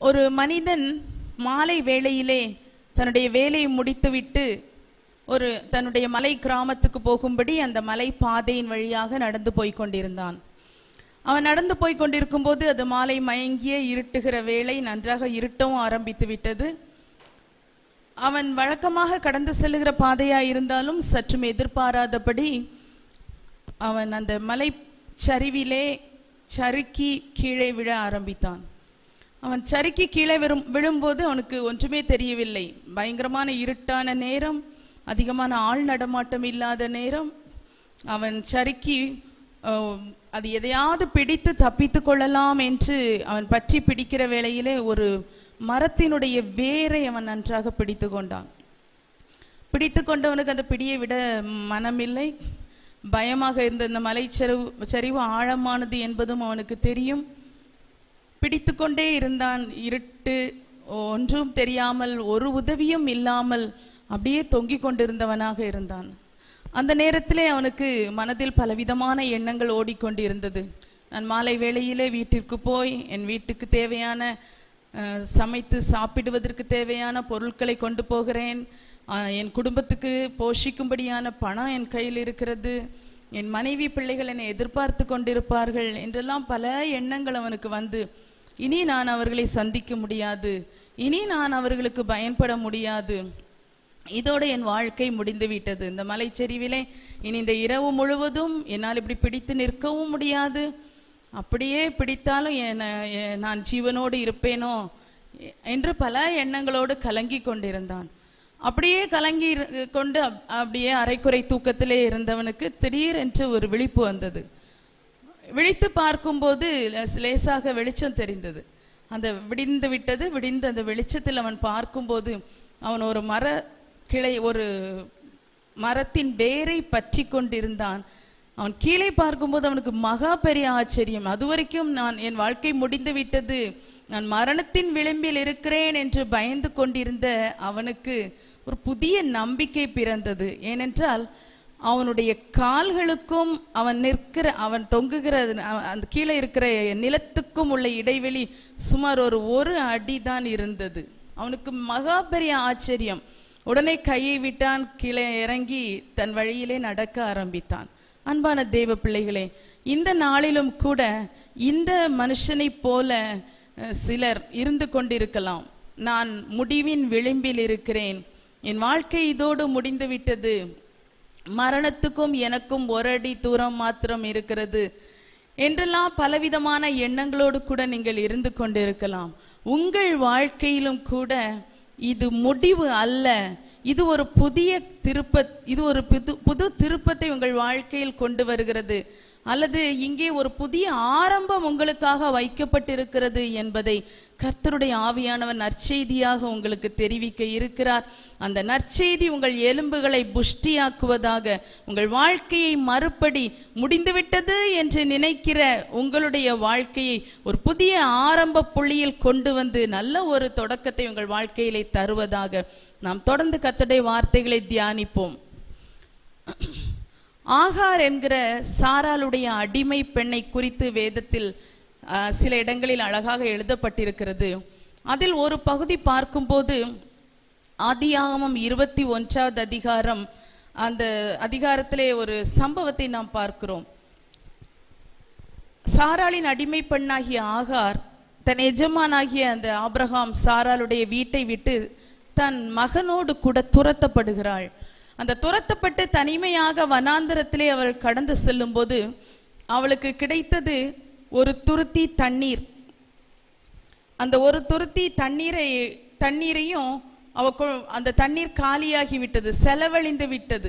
ஒரு மனிதன் மாலை வேளையிலே தன்னுடைய வேலையை முடித்துவிட்டு ஒரு தன்னுடைய மலை கிராமத்துக்கு போகும்படி அந்த மலை பாதையின் வழியாக நடந்து போய் கொண்டிருந்தான் அவன் நடந்து போய் கொண்டிருக்கும்போது அது மாலை மயங்கிய இருட்டுகிற வேளை நன்றாக இருட்டவும் ஆரம்பித்து விட்டது அவன் வழக்கமாக கடந்து செல்லுகிற பாதையாய் இருந்தாலும் சற்றும் எதிர்பாராதபடி அவன் அந்த மலை சரிவிலே சறுக்கி கீழே விழ ஆரம்பித்தான் அவன் சறுக்கி கீழே விழும் விழும்போது அவனுக்கு ஒன்றுமே தெரியவில்லை பயங்கரமான இருட்டான நேரம் அதிகமான ஆள் நடமாட்டம் இல்லாத நேரம் அவன் சறுக்கி அஹ், அது எதையாவது பிடித்து தப்பித்து கொள்ளலாம் என்று அவன் பற்றி பிடிக்கிற வேளையிலே ஒரு மரத்தினுடைய வேரை அவன் நன்றாக பிடித்து கொண்டான் பிடித்து கொண்டவனுக்கு அந்த பிடியை விட மனமில்லை பயமாக இருந்த இந்த மலைச்சரிவு சரிவு ஆழமானது என்பதும் அவனுக்கு தெரியும் பிடித்து கொண்டே இருந்தான் இருட்டு ஒன்றும் தெரியாமல் ஒரு உதவியும் இல்லாமல் அப்படியே தொங்கிக் கொண்டிருந்தவனாக இருந்தான் அந்த நேரத்திலே அவனுக்கு மனதில் பலவிதமான எண்ணங்கள் ஓடிக்கொண்டிருந்தது நான் மாலை வேளையிலே வீட்டிற்கு போய் என் வீட்டுக்கு தேவையான அஹ், சமைத்து சாப்பிடுவதற்கு தேவையான பொருட்களை கொண்டு போகிறேன் அஹ், என் குடும்பத்துக்கு போஷிக்கும்படியான பணம் என் கையில் இருக்கிறது என் மனைவி பிள்ளைகள் என்னை எதிர்பார்த்து கொண்டிருப்பார்கள் என்றெல்லாம் பல எண்ணங்கள் அவனுக்கு வந்து இனி நான் அவர்களை சந்திக்க முடியாது இனி நான் அவர்களுக்கு பயன்பட முடியாது இதோடு என் வாழ்க்கை முடிந்து விட்டது இந்த மலைச்சரிவிலே இனி இந்த இரவு முழுவதும் என்னால் இப்படி பிடித்து நிற்கவும் முடியாது அப்படியே பிடித்தாலும் என எ- நான் ஜீவனோடு இருப்பேனோ எ- என்று பல எண்ணங்களோடு கலங்கி கொண்டிருந்தான் அப்படியே கலங்கி இரு- கொண்டு அப்- அப்படியே அரைக்குறை தூக்கத்திலே இருந்தவனுக்கு திடீரென்று ஒரு விழிப்பு வந்தது விழித்து பார்க்கும்போது லேஸ்- லேசாக வெளிச்சம் தெரிந்தது அந்த விடிந்து விட்டது விடிந்த அந்த வெளிச்சத்தில் அவன் பார்க்கும்போது அவன் ஒரு மர கிளை ஒரு மரத்தின் வேரை பற்றி கொண்டிருந்தான் அவன் கீழே பார்க்கும்போது அவனுக்கு மகா பெரிய ஆச்சரியம் அதுவரைக்கும் நான் என் வாழ்க்கை முடிந்து விட்டது நான் மரணத்தின் விளிம்பில் இருக்கிறேன் என்று பயந்து கொண்டிருந்த அவனுக்கு ஒரு புதிய நம்பிக்கை பிறந்தது ஏனென்றால் அவனுடைய கால்களுக்கும் அவன் நிற்கிற அவன் தொங்குகிற அவ- அந்த கீழே இருக்கிற நிலத்துக்கும் உள்ள இடைவெளி சுமார் ஒரு ஒரு அடி தான் இருந்தது அவனுக்கு மகா பெரிய ஆச்சரியம் உடனே கையை விட்டான் கீழே இறங்கி தன் வழியிலே நடக்க ஆரம்பித்தான் அன்பான தேவ பிள்ளைகளே இந்த நாளிலும் கூட இந்த மனுஷனைப் போல அஹ், சிலர் இருந்து கொண்டிருக்கலாம் நான் முடிவின் விளிம்பில் இருக்கிறேன் என் வாழ்க்கை இதோடு முடிந்து விட்டது மரணத்துக்கும் எனக்கும் ஒரு அடி தூரம் மாத்திரம் இருக்கிறது என்றெல்லாம் பலவிதமான எண்ணங்களோடு கூட நீங்கள் இருந்து கொண்டிருக்கலாம் உங்கள் வாழ்க்கையிலும் கூட இது முடிவு அல்ல இது ஒரு புதிய திருப்ப இது ஒரு புது புது திருப்பத்தை உங்கள் வாழ்க்கையில் கொண்டு வருகிறது அல்லது இங்கே ஒரு புதிய ஆரம்பம் உங்களுக்காக வைக்கப்பட்டிருக்கிறது என்பதை கர்த்தருடைய ஆவியானவர் நற்செய்தியாக உங்களுக்கு தெரிவிக்க இருக்கிறார் அந்த நற்செய்தி உங்கள் எலும்புகளை புஷ்டியாக்குவதாக உங்கள் வாழ்க்கையை மறுபடி முடிந்துவிட்டது என்று நினைக்கிற உங்களுடைய வாழ்க்கையை ஒரு புதிய ஆரம்ப புள்ளியில் கொண்டு வந்து நல்ல ஒரு தொடக்கத்தை உங்கள் வாழ்க்கையிலே தருவதாக நாம் தொடர்ந்து கர்த்தருடைய வார்த்தைகளை தியானிப்போம் ஆகார் என்கிற சாராளுடைய அடிமை பெண்ணை குறித்து வேதத்தில் ஆஹ், சில இடங்களில் அழகாக எழுதப்பட்டிருக்கிறது அதில் ஒரு பகுதி பார்க்கும்போது ஆதியாகமம் இருபத்தி ஒன்றாவது அதிகாரம் அந்த அதிகாரத்திலே ஒரு சம்பவத்தை நாம் பார்க்கிறோம் சாராளின் அடிமை பெண்ணாகிய ஆகார் தன் எஜமானாகிய அந்த ஆபிரகாம் சாராளுடைய வீட்டை விட்டு தன் மகனோடு கூட துரத்தப்படுகிறாள் அந்த துரத்தப்பட்டு தனிமையாக வனாந்தரத்திலே அவள் கடந்து செல்லும்போது அவளுக்கு கிடைத்தது ஒரு துருத்தி தண்ணீர் அந்த ஒரு துருத்தி தண்ணீரை தண்ணீரையும் அவ கொ- அந்த தண்ணீர் காலியாகி விட்டது செலவழிந்து விட்டது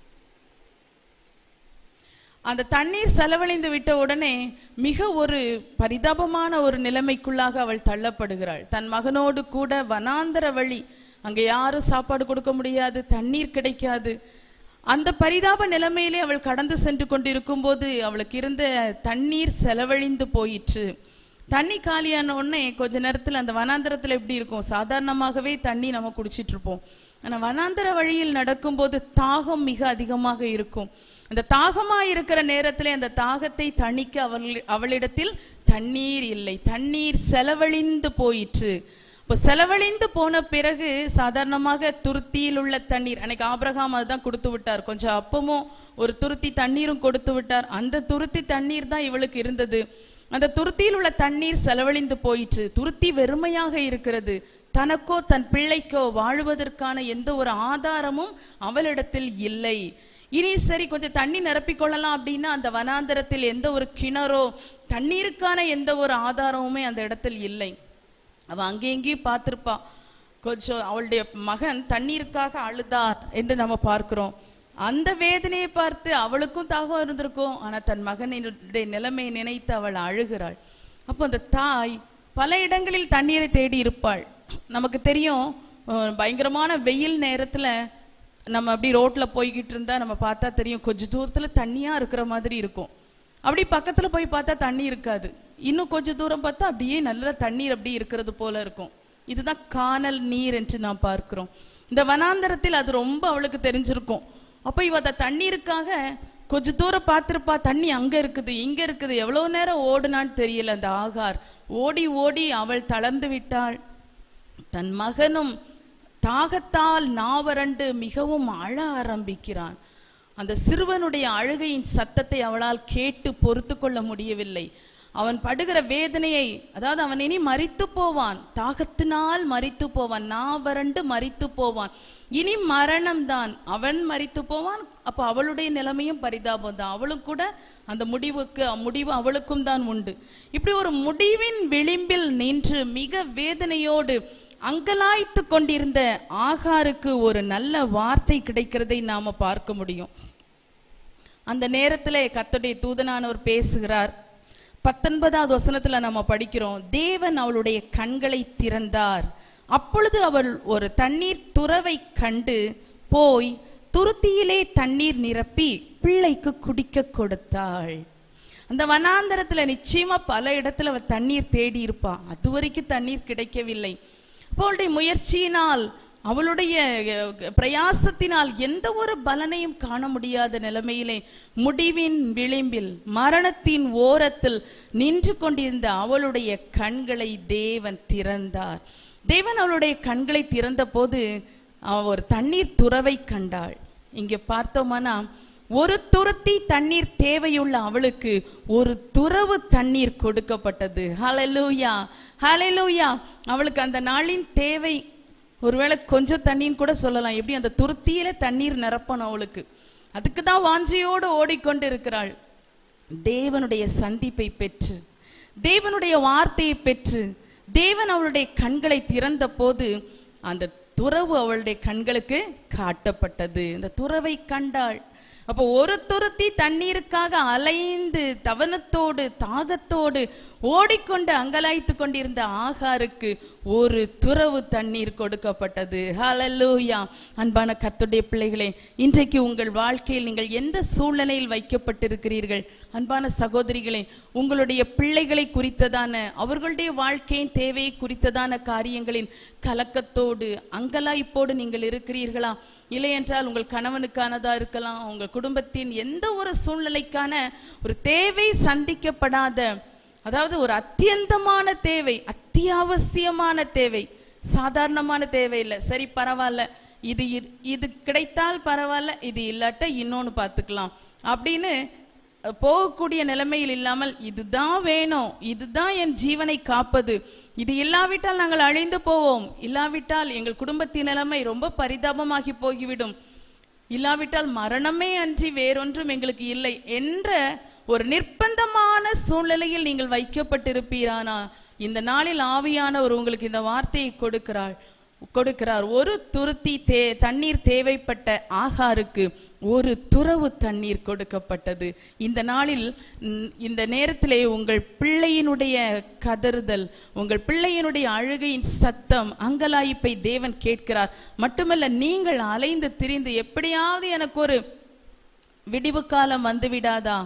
அந்த தண்ணீர் செலவழிந்து விட்ட உடனே மிக ஒரு பரிதாபமான ஒரு நிலைமைக்குள்ளாக அவள் தள்ளப்படுகிறாள் தன் மகனோடு கூட வனாந்தர வழி அங்கே யாரும் சாப்பாடு கொடுக்க முடியாது தண்ணீர் கிடைக்காது அந்த பரிதாப நிலைமையிலே அவள் கடந்து சென்று கொண்டிருக்கும் போது அவளுக்கு இருந்த தண்ணீர் செலவழிந்து போயிற்று தண்ணி காலியான உடனே கொஞ்ச நேரத்தில் அந்த வனாந்தரத்தில் எப்படி இருக்கும் சாதாரணமாகவே தண்ணி நம்ம குடிச்சிட்டு இருப்போம் ஆனால் வனாந்தர வழியில் நடக்கும்போது தாகம் மிக அதிகமாக இருக்கும் அந்த தாகமாக இருக்கிற நேரத்திலே அந்த தாகத்தை தணிக்க அவள் அவளிடத்தில் தண்ணீர் இல்லை தண்ணீர் செலவழிந்து போயிற்று இப்போ செலவழிந்து போன பிறகு சாதாரணமாக துருத்தியில் உள்ள தண்ணீர் அன்னைக்கு ஆபிரகாம் அதுதான் கொடுத்து விட்டார் கொஞ்சம் அப்பமும் ஒரு துருத்தி தண்ணீரும் கொடுத்து விட்டார் அந்த துருத்தி தண்ணீர் தான் இவளுக்கு இருந்தது அந்த துருத்தியில் உள்ள தண்ணீர் செலவழிந்து போயிற்று துருத்தி வெறுமையாக இருக்கிறது தனக்கோ தன் பிள்ளைக்கோ வாழுவதற்கான எந்த ஒரு ஆதாரமும் அவளிடத்தில் இல்லை இனி சரி கொஞ்சம் தண்ணி நிரப்பிக்கொள்ளலாம் அப்படின்னா அந்த வனாந்தரத்தில் எந்த ஒரு கிணறோ தண்ணீருக்கான எந்த ஒரு ஆதாரமுமே அந்த இடத்தில் இல்லை அவ அங்கேயும் இங்கேயும் பார்த்திருப்பா கொஞ்சம் அவளுடைய மகன் தண்ணீருக்காக அழுதார் என்று நம்ம பார்க்கிறோம் அந்த வேதனையை பார்த்து அவளுக்கும் தாகம் இருந்திருக்கும் ஆனா தன் மகனினுடைய நிலைமையை நினைத்து அவள் அழுகிறாள் அப்போ அந்த தாய் பல இடங்களில் தண்ணீரை தேடி இருப்பாள் நமக்கு தெரியும் அஹ், பயங்கரமான வெயில் நேரத்துல நம்ம அப்படி ரோட்ல போய்கிட்டு இருந்தா நம்ம பார்த்தா தெரியும் கொஞ்ச தூரத்துல தண்ணியா இருக்கிற மாதிரி இருக்கும் அப்படி பக்கத்துல போய் பார்த்தா தண்ணி இருக்காது இன்னும் கொஞ்ச தூரம் பார்த்தா அப்படியே நல்ல தண்ணீர் அப்படி இருக்கிறது போல இருக்கும் இதுதான் காணல் நீர் என்று நாம் பார்க்கிறோம் இந்த வனாந்தரத்தில் அது ரொம்ப அவளுக்கு தெரிஞ்சிருக்கும் அப்ப இவ அந்த தண்ணீருக்காக கொஞ்ச தூரம் பார்த்திருப்பா தண்ணி அங்க இருக்குது இங்க இருக்குது எவ்வளவு நேரம் ஓடுனான்னு தெரியல அந்த ஆகார் ஓடி ஓடி அவள் தளர்ந்து விட்டாள் தன் மகனும் தாகத்தால் நாவரண்டு மிகவும் அழ ஆரம்பிக்கிறான் அந்த சிறுவனுடைய அழுகையின் சத்தத்தை அவளால் கேட்டு பொறுத்து கொள்ள முடியவில்லை அவன் படுகிற வேதனையை அதாவது அவன் இனி மரித்து போவான் தாகத்தினால் மரித்து போவான் நாவரண்டு மரித்து போவான் இனி மரணம்தான் அவன் மரித்து போவான் அப்போ அவளுடைய நிலைமையும் பரிதாபம் தான் அவளும் கூட அந்த முடிவுக்கு முடிவு அவளுக்கும் தான் உண்டு இப்படி ஒரு முடிவின் விளிம்பில் நின்று மிக வேதனையோடு அங்கலாய்த்து கொண்டிருந்த ஆகாருக்கு ஒரு நல்ல வார்த்தை கிடைக்கிறதை நாம பார்க்க முடியும் அந்த நேரத்திலே கர்த்தருடைய தூதனானவர் பேசுகிறார் பத்தொன்பதாவது வசனத்துல நம்ம படிக்கிறோம் தேவன் அவளுடைய கண்களை திறந்தார் அப்பொழுது அவள் ஒரு தண்ணீர் துறவை கண்டு போய் துருத்தியிலே தண்ணீர் நிரப்பி பிள்ளைக்கு குடிக்க கொடுத்தாள் அந்த வனாந்தரத்துல நிச்சயமா பல இடத்துல அவ தண்ணீர் தேடி இருப்பா அது வரைக்கும் தண்ணீர் கிடைக்கவில்லை அப்போ அவளுடைய முயற்சியினால் அவளுடைய அஹ், பிரயாசத்தினால் எந்த ஒரு பலனையும் காண முடியாத நிலைமையிலே முடிவின் விளிம்பில் மரணத்தின் ஓரத்தில் நின்று கொண்டிருந்த அவளுடைய கண்களை தேவன் திறந்தார் தேவன் அவளுடைய கண்களை திறந்த போது அவ ஒரு தண்ணீர் துறவை கண்டாள் இங்கே பார்த்தோமானா ஒரு துருத்தி தண்ணீர் தேவையுள்ள அவளுக்கு ஒரு துறவு தண்ணீர் கொடுக்கப்பட்டது ஹalleluya ஹalleluya அவளுக்கு அந்த நாளின் தேவை ஒருவேளை கொஞ்சம் தண்ணின்னு கூட சொல்லலாம் எப்படி அந்த துருத்தியில தண்ணீர் நிரப்பணும் அவளுக்கு அதுக்கு தான் வாஞ்சையோடு ஓடிக்கொண்டு இருக்கிறாள் தேவனுடைய சந்திப்பை பெற்று தேவனுடைய வார்த்தையை பெற்று தேவன் அவளுடைய கண்களை திறந்த போது அந்த துறவு அவளுடைய கண்களுக்கு காட்டப்பட்டது இந்த துறவை கண்டாள் அப்போ ஒரு துருத்தி தண்ணீருக்காக அலைந்து தவனத்தோடு தாகத்தோடு ஓடிக்கொண்டு அங்கலாய்த்து கொண்டிருந்த ஆகாருக்கு ஒரு துறவு தண்ணீர் கொடுக்கப்பட்டது ஹalleluya அன்பான கர்த்தருடைய பிள்ளைகளே இன்றைக்கு உங்கள் வாழ்க்கையில் நீங்கள் எந்த சூழ்நிலையில் வைக்கப்பட்டிருக்கிறீர்கள் அன்பான சகோதரிகளே உங்களுடைய பிள்ளைகளை குறித்ததான அவர்களுடைய வாழ்க்கையின் தேவையை குறித்ததான காரியங்களின் கலக்கத்தோடு அங்கலாய்ப்போடு நீங்கள் இருக்கிறீர்களா இல்லை என்றால் உங்கள் கணவனுக்கானதா இருக்கலாம் உங்கள் குடும்பத்தின் எந்த ஒரு சூழ்நிலைக்கான ஒரு தேவை சந்திக்கப்படாத அதாவது ஒரு அத்தியந்தமான தேவை அத்தியாவசியமான தேவை சாதாரணமான தேவை இல்லை சரி பரவாயில்ல இது இ- இது கிடைத்தால் பரவாயில்ல இது இல்லாட்ட இன்னொன்னு பார்த்துக்கலாம் அப்படின்னு அஹ், போகக்கூடிய நிலைமையில் இல்லாமல் இதுதான் வேணும் இதுதான் என் ஜீவனை காப்பது இது இல்லாவிட்டால் நாங்கள் அழிந்து போவோம் இல்லாவிட்டால் எங்கள் குடும்பத்தின் நிலைமை ரொம்ப பரிதாபமாகி போய்விடும் இல்லாவிட்டால் மரணமே அன்றி வேறொன்றும் எங்களுக்கு இல்லை என்ற ஒரு நிர்பந்தமான சூழ்நிலையில் நீங்கள் வைக்கப்பட்டிருப்பீரானா இந்த நாளில் ஆவியானவர் உங்களுக்கு இந்த வார்த்தையை கொடுக்கிறாள் கொடுக்கிறார் ஒரு துருத்தி தே தண்ணீர் தேவைப்பட்ட ஆகாருக்கு ஒரு துறவு தண்ணீர் கொடுக்கப்பட்டது இந்த நாளில் ம், இந்த நேரத்திலே உங்கள் பிள்ளையினுடைய கதறுதல் உங்கள் பிள்ளையினுடைய அழுகையின் சத்தம் அங்கலாய்ப்பை தேவன் கேட்கிறார் மட்டுமல்ல நீங்கள் அலைந்து திரிந்து எப்படியாவது எனக்கு ஒரு விடிவு காலம் வந்து விடாதா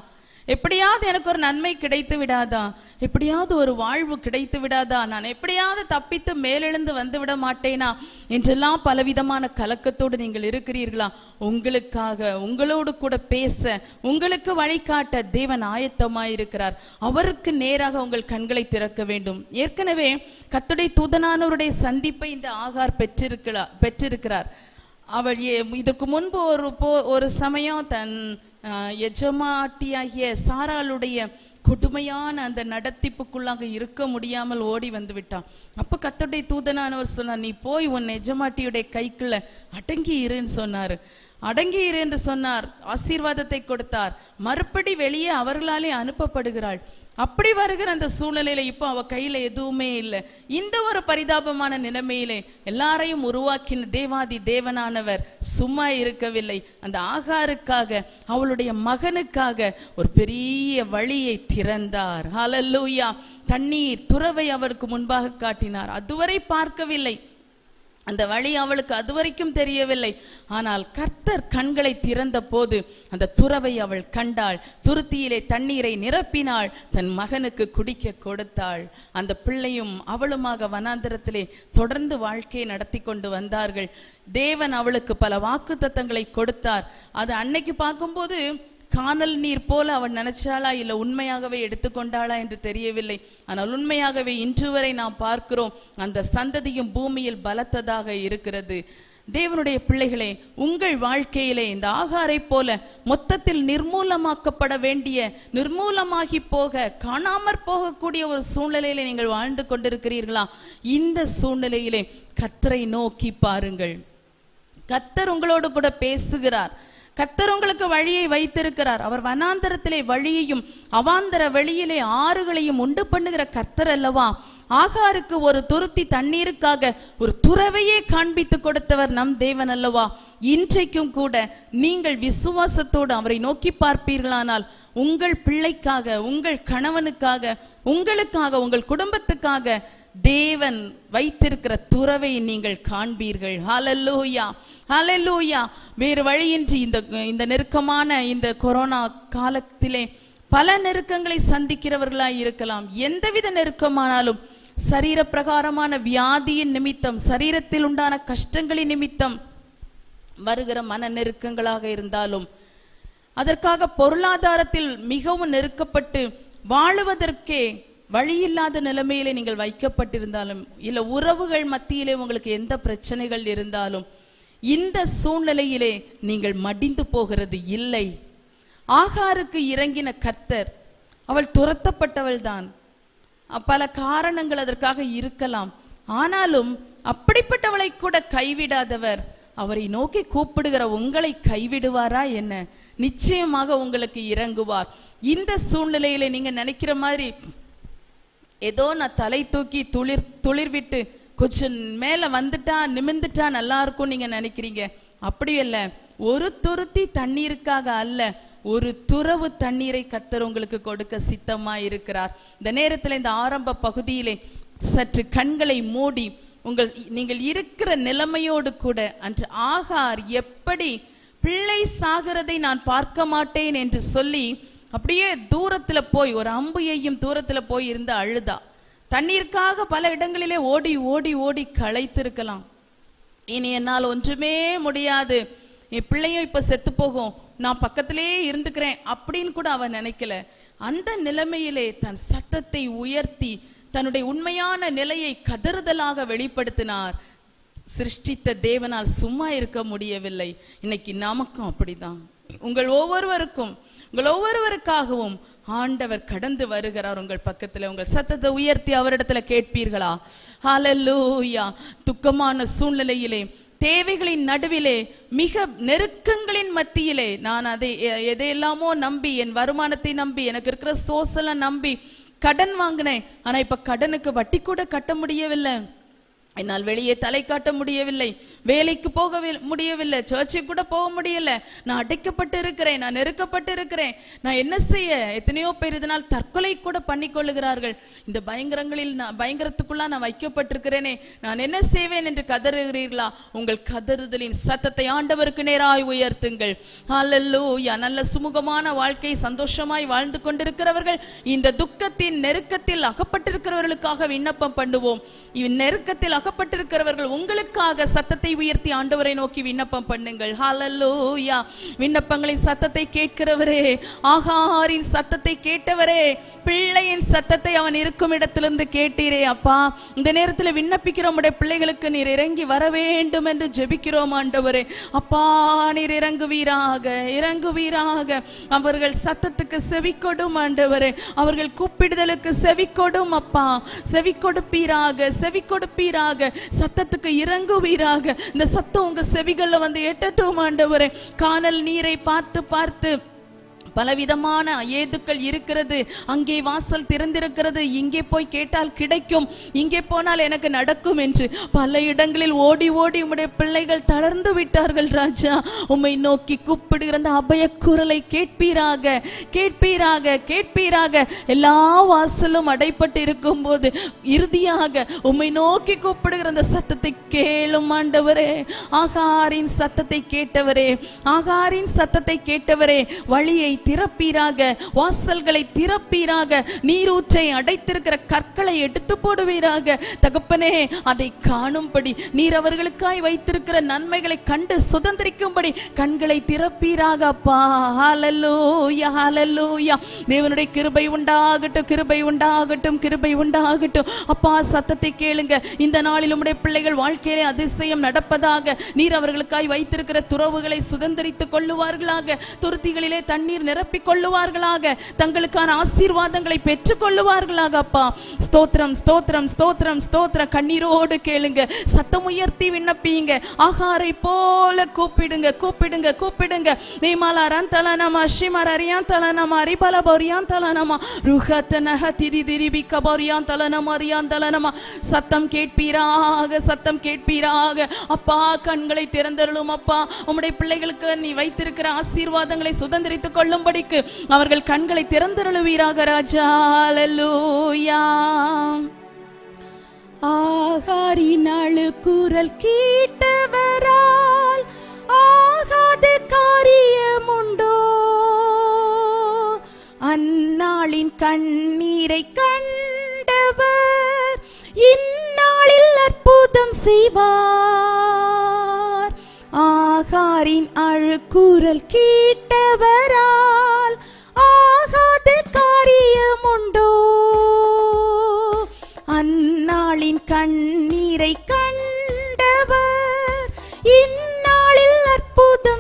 எப்படியாவது எனக்கு ஒரு நன்மை கிடைத்து விடாதா எப்படியாவது ஒரு வாழ்வு கிடைத்து விடாதா நான் எப்படியாவது தப்பித்து மேலெழுந்து வந்து விட மாட்டேனா என்றெல்லாம் பலவிதமான கலக்கத்தோடு நீங்கள் இருக்கிறீர்களா உங்களுக்காக உங்களோடு கூட பேச உங்களுக்கு வழிகாட்ட தேவன் ஆயத்தமாய் இருக்கிறார் அவருக்கு நேராக உங்கள் கண்களை திறக்க வேண்டும் ஏற்கனவே கத்துடைய தூதனானவருடைய சந்திப்பை இந்த ஆகார் பெற்றிருக்கிறார் பெற்றிருக்கிறார் அவள் ஏ- இதுக்கு முன்பு ஒரு போ ஒரு சமயம் தன் ஆஹ், எஜமாட்டியாகிய சாராளுடைய கொடுமையான அந்த நடத்திப்புக்குள்ளாக இருக்க முடியாமல் ஓடி வந்து விட்டான் அப்ப கத்தோடைய தூதனானவர் சொன்னார் நீ போய் உன் எஜமாட்டியுடைய கைக்குள்ள அடங்கி இருன்னு சொன்னாரு அடங்கி இரு என்று சொன்னார் ஆசீர்வாதத்தை கொடுத்தார் மறுபடி வெளியே அவர்களாலே அனுப்பப்படுகிறாள் அப்படி வருகிற அந்த சூழ்நிலையில இப்போ அவ கையில எதுவுமே இல்லை இந்த ஒரு பரிதாபமான நிலைமையிலே எல்லாரையும் உருவாக்கின தேவாதி தேவனானவர் சும்மா இருக்கவில்லை அந்த ஆகாருக்காக அவளுடைய மகனுக்காக ஒரு பெரிய வழியை திறந்தார் ஹalleluya தண்ணீர் துறவை அவருக்கு முன்பாக காட்டினார் அதுவரை பார்க்கவில்லை அந்த வழி அவளுக்கு அதுவரைக்கும் தெரியவில்லை ஆனால் கர்த்தர் கண்களை திறந்த போது அந்த துறவை அவள் கண்டாள் துருத்தியிலே தண்ணீரை நிரப்பினாள் தன் மகனுக்கு குடிக்க கொடுத்தாள் அந்த பிள்ளையும் அவளுமாக வனாந்திரத்திலே தொடர்ந்து வாழ்க்கையை நடத்தி கொண்டு வந்தார்கள் தேவன் அவளுக்கு பல வாக்குத்தத்தங்களை கொடுத்தார் அது அன்னைக்கு பார்க்கும்போது காணல் நீர் போல அவள் நினைச்சாளா இல்ல உண்மையாகவே எடுத்துக்கொண்டாளா என்று தெரியவில்லை ஆனால் உண்மையாகவே இன்று வரை நாம் பார்க்கிறோம் அந்த சந்ததியும் பூமியில் பலத்ததாக இருக்கிறது தேவனுடைய பிள்ளைகளே உங்கள் வாழ்க்கையிலே இந்த ஆகாரை போல மொத்தத்தில் நிர்மூலமாக்கப்பட வேண்டிய நிர்மூலமாகி போக காணாமற் போகக்கூடிய ஒரு சூழ்நிலையிலே நீங்கள் வாழ்ந்து கொண்டிருக்கிறீர்களா இந்த சூழ்நிலையிலே கத்தரை நோக்கி பாருங்கள் கத்தர் உங்களோடு கூட பேசுகிறார் கத்தர் உங்களுக்கு வழியை வைத்திருக்கிறார் அவர் வனாந்தரத்திலே வழியையும் அவாந்தர வெளியிலே ஆறுகளையும் உண்டு பண்ணுகிற கத்தர் அல்லவா ஆகாருக்கு ஒரு துருத்தி தண்ணீருக்காக ஒரு துறவையே காண்பித்து கொடுத்தவர் நம் தேவன் அல்லவா இன்றைக்கும் கூட நீங்கள் விசுவாசத்தோடு அவரை நோக்கி பார்ப்பீர்களானால் உங்கள் பிள்ளைக்காக உங்கள் கணவனுக்காக உங்களுக்காக உங்கள் குடும்பத்துக்காக தேவன் வைத்திருக்கிற துறவை நீங்கள் காண்பீர்கள் ஹalleluya ஹalleluya வேறு வழியின்றி இந்த இந்த நெருக்கமான இந்த கொரோனா காலத்திலே பல நெருக்கங்களை சந்திக்கிறவர்களாய் இருக்கலாம் எந்தவித நெருக்கமானாலும் சரீர பிரகாரமான வியாதியின் நிமித்தம் சரீரத்தில் உண்டான கஷ்டங்களின் நிமித்தம் வருகிற மன நெருக்கங்களாக இருந்தாலும் அதற்காக பொருளாதாரத்தில் மிகவும் நெருக்கப்பட்டு வாழுவதற்கே வழியில்லாத நிலைமையிலே நீங்கள் வைக்கப்பட்டிருந்தாலும் இல்ல உறவுகள் மத்தியிலே உங்களுக்கு எந்த பிரச்சனைகள் இருந்தாலும் இந்த சூழ்நிலையிலே நீங்கள் மடிந்து போகிறது இல்லை ஆகாருக்கு இறங்கின கர்த்தர் அவள் துரத்தப்பட்டவள் தான் பல காரணங்கள் அதற்காக இருக்கலாம் ஆனாலும் அப்படிப்பட்டவளை கூட கைவிடாதவர் அவரை நோக்கி கூப்பிடுகிற உங்களை கைவிடுவாரா என்ன நிச்சயமாக உங்களுக்கு இறங்குவார் இந்த சூழ்நிலையில நீங்க நினைக்கிற மாதிரி ஏதோ நான் தலை தூக்கி துளிர் துளிர் விட்டு கொஞ்சம் மேல வந்துட்டா நிமிந்துட்டா நல்லா இருக்கும் நீங்க நினைக்கிறீங்க அப்படி இல்ல ஒரு துருத்தி தண்ணீருக்காக அல்ல ஒரு துறவு தண்ணீரை கத்தர் உங்களுக்கு கொடுக்க சித்தமா இருக்கிறார் இந்த நேரத்துல இந்த ஆரம்ப பகுதியிலே சற்று கண்களை மூடி உங்கள் நீங்கள் இருக்கிற நிலைமையோடு கூட அன்று ஆகார் எப்படி பிள்ளை சாகிறதை நான் பார்க்க மாட்டேன் என்று சொல்லி அப்படியே தூரத்துல போய் ஒரு அம்பு எய்யும் தூரத்துல போய் இருந்து அழுதா தண்ணீருக்காக பல இடங்களிலே ஓடி ஓடி ஓடி களைத்திருக்கலாம் இனி என்னால் ஒன்றுமே முடியாது என் பிள்ளையும் இப்ப செத்து போகும் நான் பக்கத்திலே இருந்துக்கிறேன் அப்படின்னு கூட அவன் நினைக்கல அந்த நிலைமையிலே தன் சத்தத்தை உயர்த்தி தன்னுடைய உண்மையான நிலையை கதறுதலாக வெளிப்படுத்தினார் சிருஷ்டித்த தேவனால் சும்மா இருக்க முடியவில்லை இன்னைக்கு நமக்கும் அப்படிதான் உங்கள் ஒவ்வொருவருக்கும் உங்கள் ஒவ்வொருவருக்காகவும் ஆண்டவர் கடந்து வருகிறார் உங்கள் பக்கத்துல உங்கள் சத்தத்தை உயர்த்தி அவரிடத்துல கேட்பீர்களா ஹalleluya துக்கமான சூழ்நிலையிலே தேவைகளின் நடுவிலே மிக நெருக்கங்களின் மத்தியிலே நான் அதை எ- எதையெல்லாமோ நம்பி என் வருமானத்தை நம்பி எனக்கு இருக்கிற சோர்ஸ் நம்பி கடன் வாங்கினேன் ஆனா இப்ப கடனுக்கு வட்டி கூட கட்ட முடியவில்லை என்னால் வெளியே தலை காட்ட முடியவில்லை வேலைக்கு போக முடியவில்லை சர்ச்சுக்கு கூட போக முடியல நான் அடைக்கப்பட்டு இருக்கிறேன் நான் நெருக்கப்பட்டு இருக்கிறேன் நான் என்ன செய்ய எத்தனையோ பேர் இதனால் தற்கொலை கூட பண்ணி கொள்ளுகிறார்கள் இந்த பயங்கரங்களில் நான் பயங்கரத்துக்குள்ளா நான் வைக்கப்பட்டிருக்கிறேனே நான் என்ன செய்வேன் என்று கதறுகிறீர்களா உங்கள் கதறுதலின் சத்தத்தை ஆண்டவருக்கு நேராய் உயர்த்துங்கள் ஹalleluya நல்ல சுமூகமான வாழ்க்கை சந்தோஷமாய் வாழ்ந்து கொண்டிருக்கிறவர்கள் இந்த துக்கத்தின் நெருக்கத்தில் அகப்பட்டிருக்கிறவர்களுக்காக விண்ணப்பம் பண்ணுவோம் இந்நெருக்கத்தில் அகப்பட்டிருக்கிறவர்கள் உங்களுக்காக சத்தத்தை உயர்த்தி ஆண்டவரை நோக்கி விண்ணப்பம் பண்ணுங்கள் ஹalleluya விண்ணப்பங்களின் சத்தத்தை கேட்கிறவரே ஆகாரின் சத்தத்தை கேட்டவரே பிள்ளையின் சத்தத்தை அவன் இருக்கும் இடத்திலிருந்து கேட்டீரே அப்பா இந்த நேரத்தில் விண்ணப்பிக்கிற உடைய பிள்ளைகளுக்கு நீர் இறங்கி வர வேண்டும் என்று ஜெபிக்கிறோம் ஆண்டவரே அப்பா நீர் இறங்குவீராக இறங்குவீராக அவர்கள் சத்தத்துக்கு செவி கொடும் ஆண்டவரே அவர்கள் கூப்பிடுதலுக்கு செவி கொடும் அப்பா செவி கொடுப்பீராக செவி கொடுப்பீராக சத்தத்துக்கு இறங்குவீராக இந்த சத்தம் உங்க செவிகள்ல வந்து எட்டட்டும் ஆண்டவரே காணல் நீரை பார்த்து பார்த்து பலவிதமான ஏதுக்கள் இருக்கிறது அங்கே வாசல் திறந்திருக்கிறது இங்கே போய் கேட்டால் கிடைக்கும் இங்கே போனால் எனக்கு நடக்கும் என்று பல இடங்களில் ஓடி ஓடி உம்முடைய பிள்ளைகள் தளர்ந்து விட்டார்கள் ராஜா உம்மை நோக்கி கூப்பிடுகிற அந்த அபய குரலை கேட்பீராக கேட்பீராக கேட்பீராக எல்லா வாசலும் அடைப்பட்டு இருக்கும்போது இறுதியாக உம்மை நோக்கி கூப்பிடுகிற அந்த சத்தத்தை கேளும் ஆண்டவரே ஆகாரின் சத்தத்தை கேட்டவரே ஆகாரின் சத்தத்தை கேட்டவரே வழியை திறப்பீராக வாசல்களை திறப்பீராக நீரூற்றை அடைத்திருக்கிற கற்களை எடுத்து போடுவீராக தகப்பனே அதை காணும்படி நீர் அவர்களுக்காய் வைத்திருக்கிற நன்மைகளை கண்டு சுதந்திரிக்கும்படி கண்களை திறப்பீராக அப்பா ஹalleluya ஹalleluya தேவனுடைய கிருபை உண்டாகட்டும் கிருபை உண்டாகட்டும் கிருபை உண்டாகட்டும் அப்பா சத்தத்தை கேளுங்க இந்த நாளில் உம்முடைய பிள்ளைகள் வாழ்க்கையிலே அதிசயம் நடப்பதாக நீர் அவர்களுக்காய் வைத்திருக்கிற துறவுகளை சுதந்திரித்துக் கொள்ளுவார்களாக துருத்திகளிலே தண்ணீர் நிரப்பிக் கொள்ளுவார்களாக தங்களுக்கான ஆசீர்வாதங்களை பெற்றுக் கொள்ளுவார்களாக அப்பா ஸ்தோத்திரம் ஸ்தோத்திரம் ஸ்தோத்திரம் ஸ்தோத்திர கண்ணீரோடு கேளுங்க சத்தம் உயர்த்தி விண்ணப்பிங்க ஆகாரை போல கூப்பிடுங்க கூப்பிடுங்க கூப்பிடுங்க நீமாலாரான் தலனமா ஷிமர் அரியான் தலனமா ரிபல பௌரியான் தலனமா ருஹத்தனஹ திரி திரிபி கபௌரியான் தலனமா அரியான் தலனமா சத்தம் கேட்பீராக சத்தம் கேட்பீராக அப்பா கண்களை திறந்தருளும் அப்பா உம்முடைய பிள்ளைகளுக்கு நீ வைத்திருக்கிற ஆசீர்வாதங்களை சுதந்திரித்துக் கொள்ளும்படிக்கு அவர்கள் கண்களை திறந்தருளுவீராக ராஜா அல்லேலூயா ஆகாரின் அழுக்குரல் கேட்டவரால் ஆகாத காரியமுண்டோ அந்நாளின் கண்ணீரை கண்டவர் இந்நாளில் அற்புதம் செய்வார் ஆகாரின் அழுக்குரல் கேட்டவரால் ஆகாத காரியமுண்டோ அந்நாளின் கண்ணீரை கண்டவர் இந்நாளில் அற்புதம்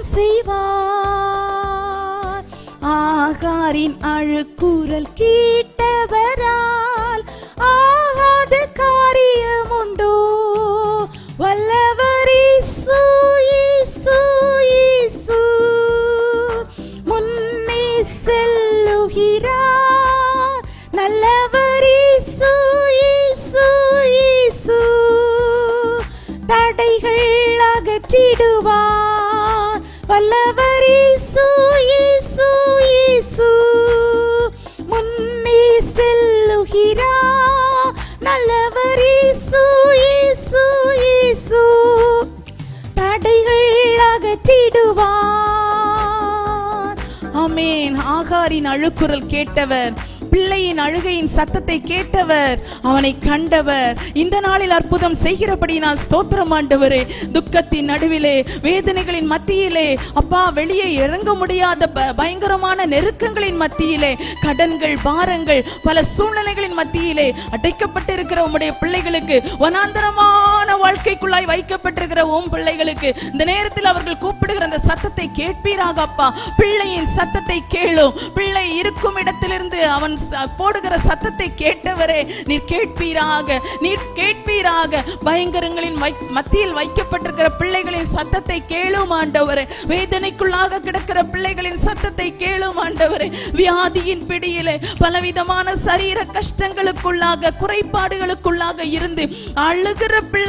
செய்வார் ஆகாரின் அழுக்குரல் கேட்டவரால் ஆகாத காரியமுண்டோ வல்லவரீசு இயேசு இயேசு முன்னே செல்லுகிறார் நல்லவரீசு இயேசு இயேசு தடைகள் அகற்றிடுவார் வல்லவரீசு இயேசு இயேசு முன்னே செல்லுகிறார் நல்லவரீசு இயேசு இயேசு தடைகள் அகற்றிடுவார் ஆமென் ஆகாரின் அழுக்குரல் கேட்டவர் பிள்ளையின் அழுகையின் சத்தத்தை கேட்டவர் அவனை கண்டவர் இந்த நாளில் அற்புதம் செய்கிறபடியினால் ஸ்தோத்திரம் ஆண்டவரே துக்கத்தின் நடுவிலே வேதனைகளின் மத்தியிலே அப்பா வெளியே இறங்க முடியாத ப- பயங்கரமான நெருக்கங்களின் மத்தியிலே கடன்கள் பாரங்கள் பல சூழ்நிலைகளின் மத்தியிலே அடைக்கப்பட்டிருக்கிற உம்முடைய பிள்ளைகளுக்கு வனாந்தரமான வாழ்க்கைக்குள்ளாய் வைக்கப்பட்டிருக்கிற உம் பிள்ளைகளுக்கு இந்த நேரத்தில் அவர்கள் கூப்பிடுகிற அந்த சத்தத்தை கேட்பீராக அப்பா பிள்ளையின் சத்தத்தை கேளும் பிள்ளை இருக்கும் இடத்திலிருந்து அவன் ச- போடுகிற சத்தத்தை கேட்டவரே நீர் கேட்பீராக நீர் கேட்பீராக பயங்கரங்களின் வை- மத்தியில் வைக்கப்பட்டிருக்கிற பிள்ளைகளின் சத்தத்தை கேளும் ஆண்டவரே வேதனைக்குள்ளாக கிடக்கிற பிள்ளைகளின் சத்தத்தை கேளும் ஆண்டவரே வியாதியின் பிடியிலே பலவிதமான சரீர கஷ்டங்களுக்குள்ளாக குறைபாடுகளுக்குள்ளாக இருந்து அழுகிற பிள்ளை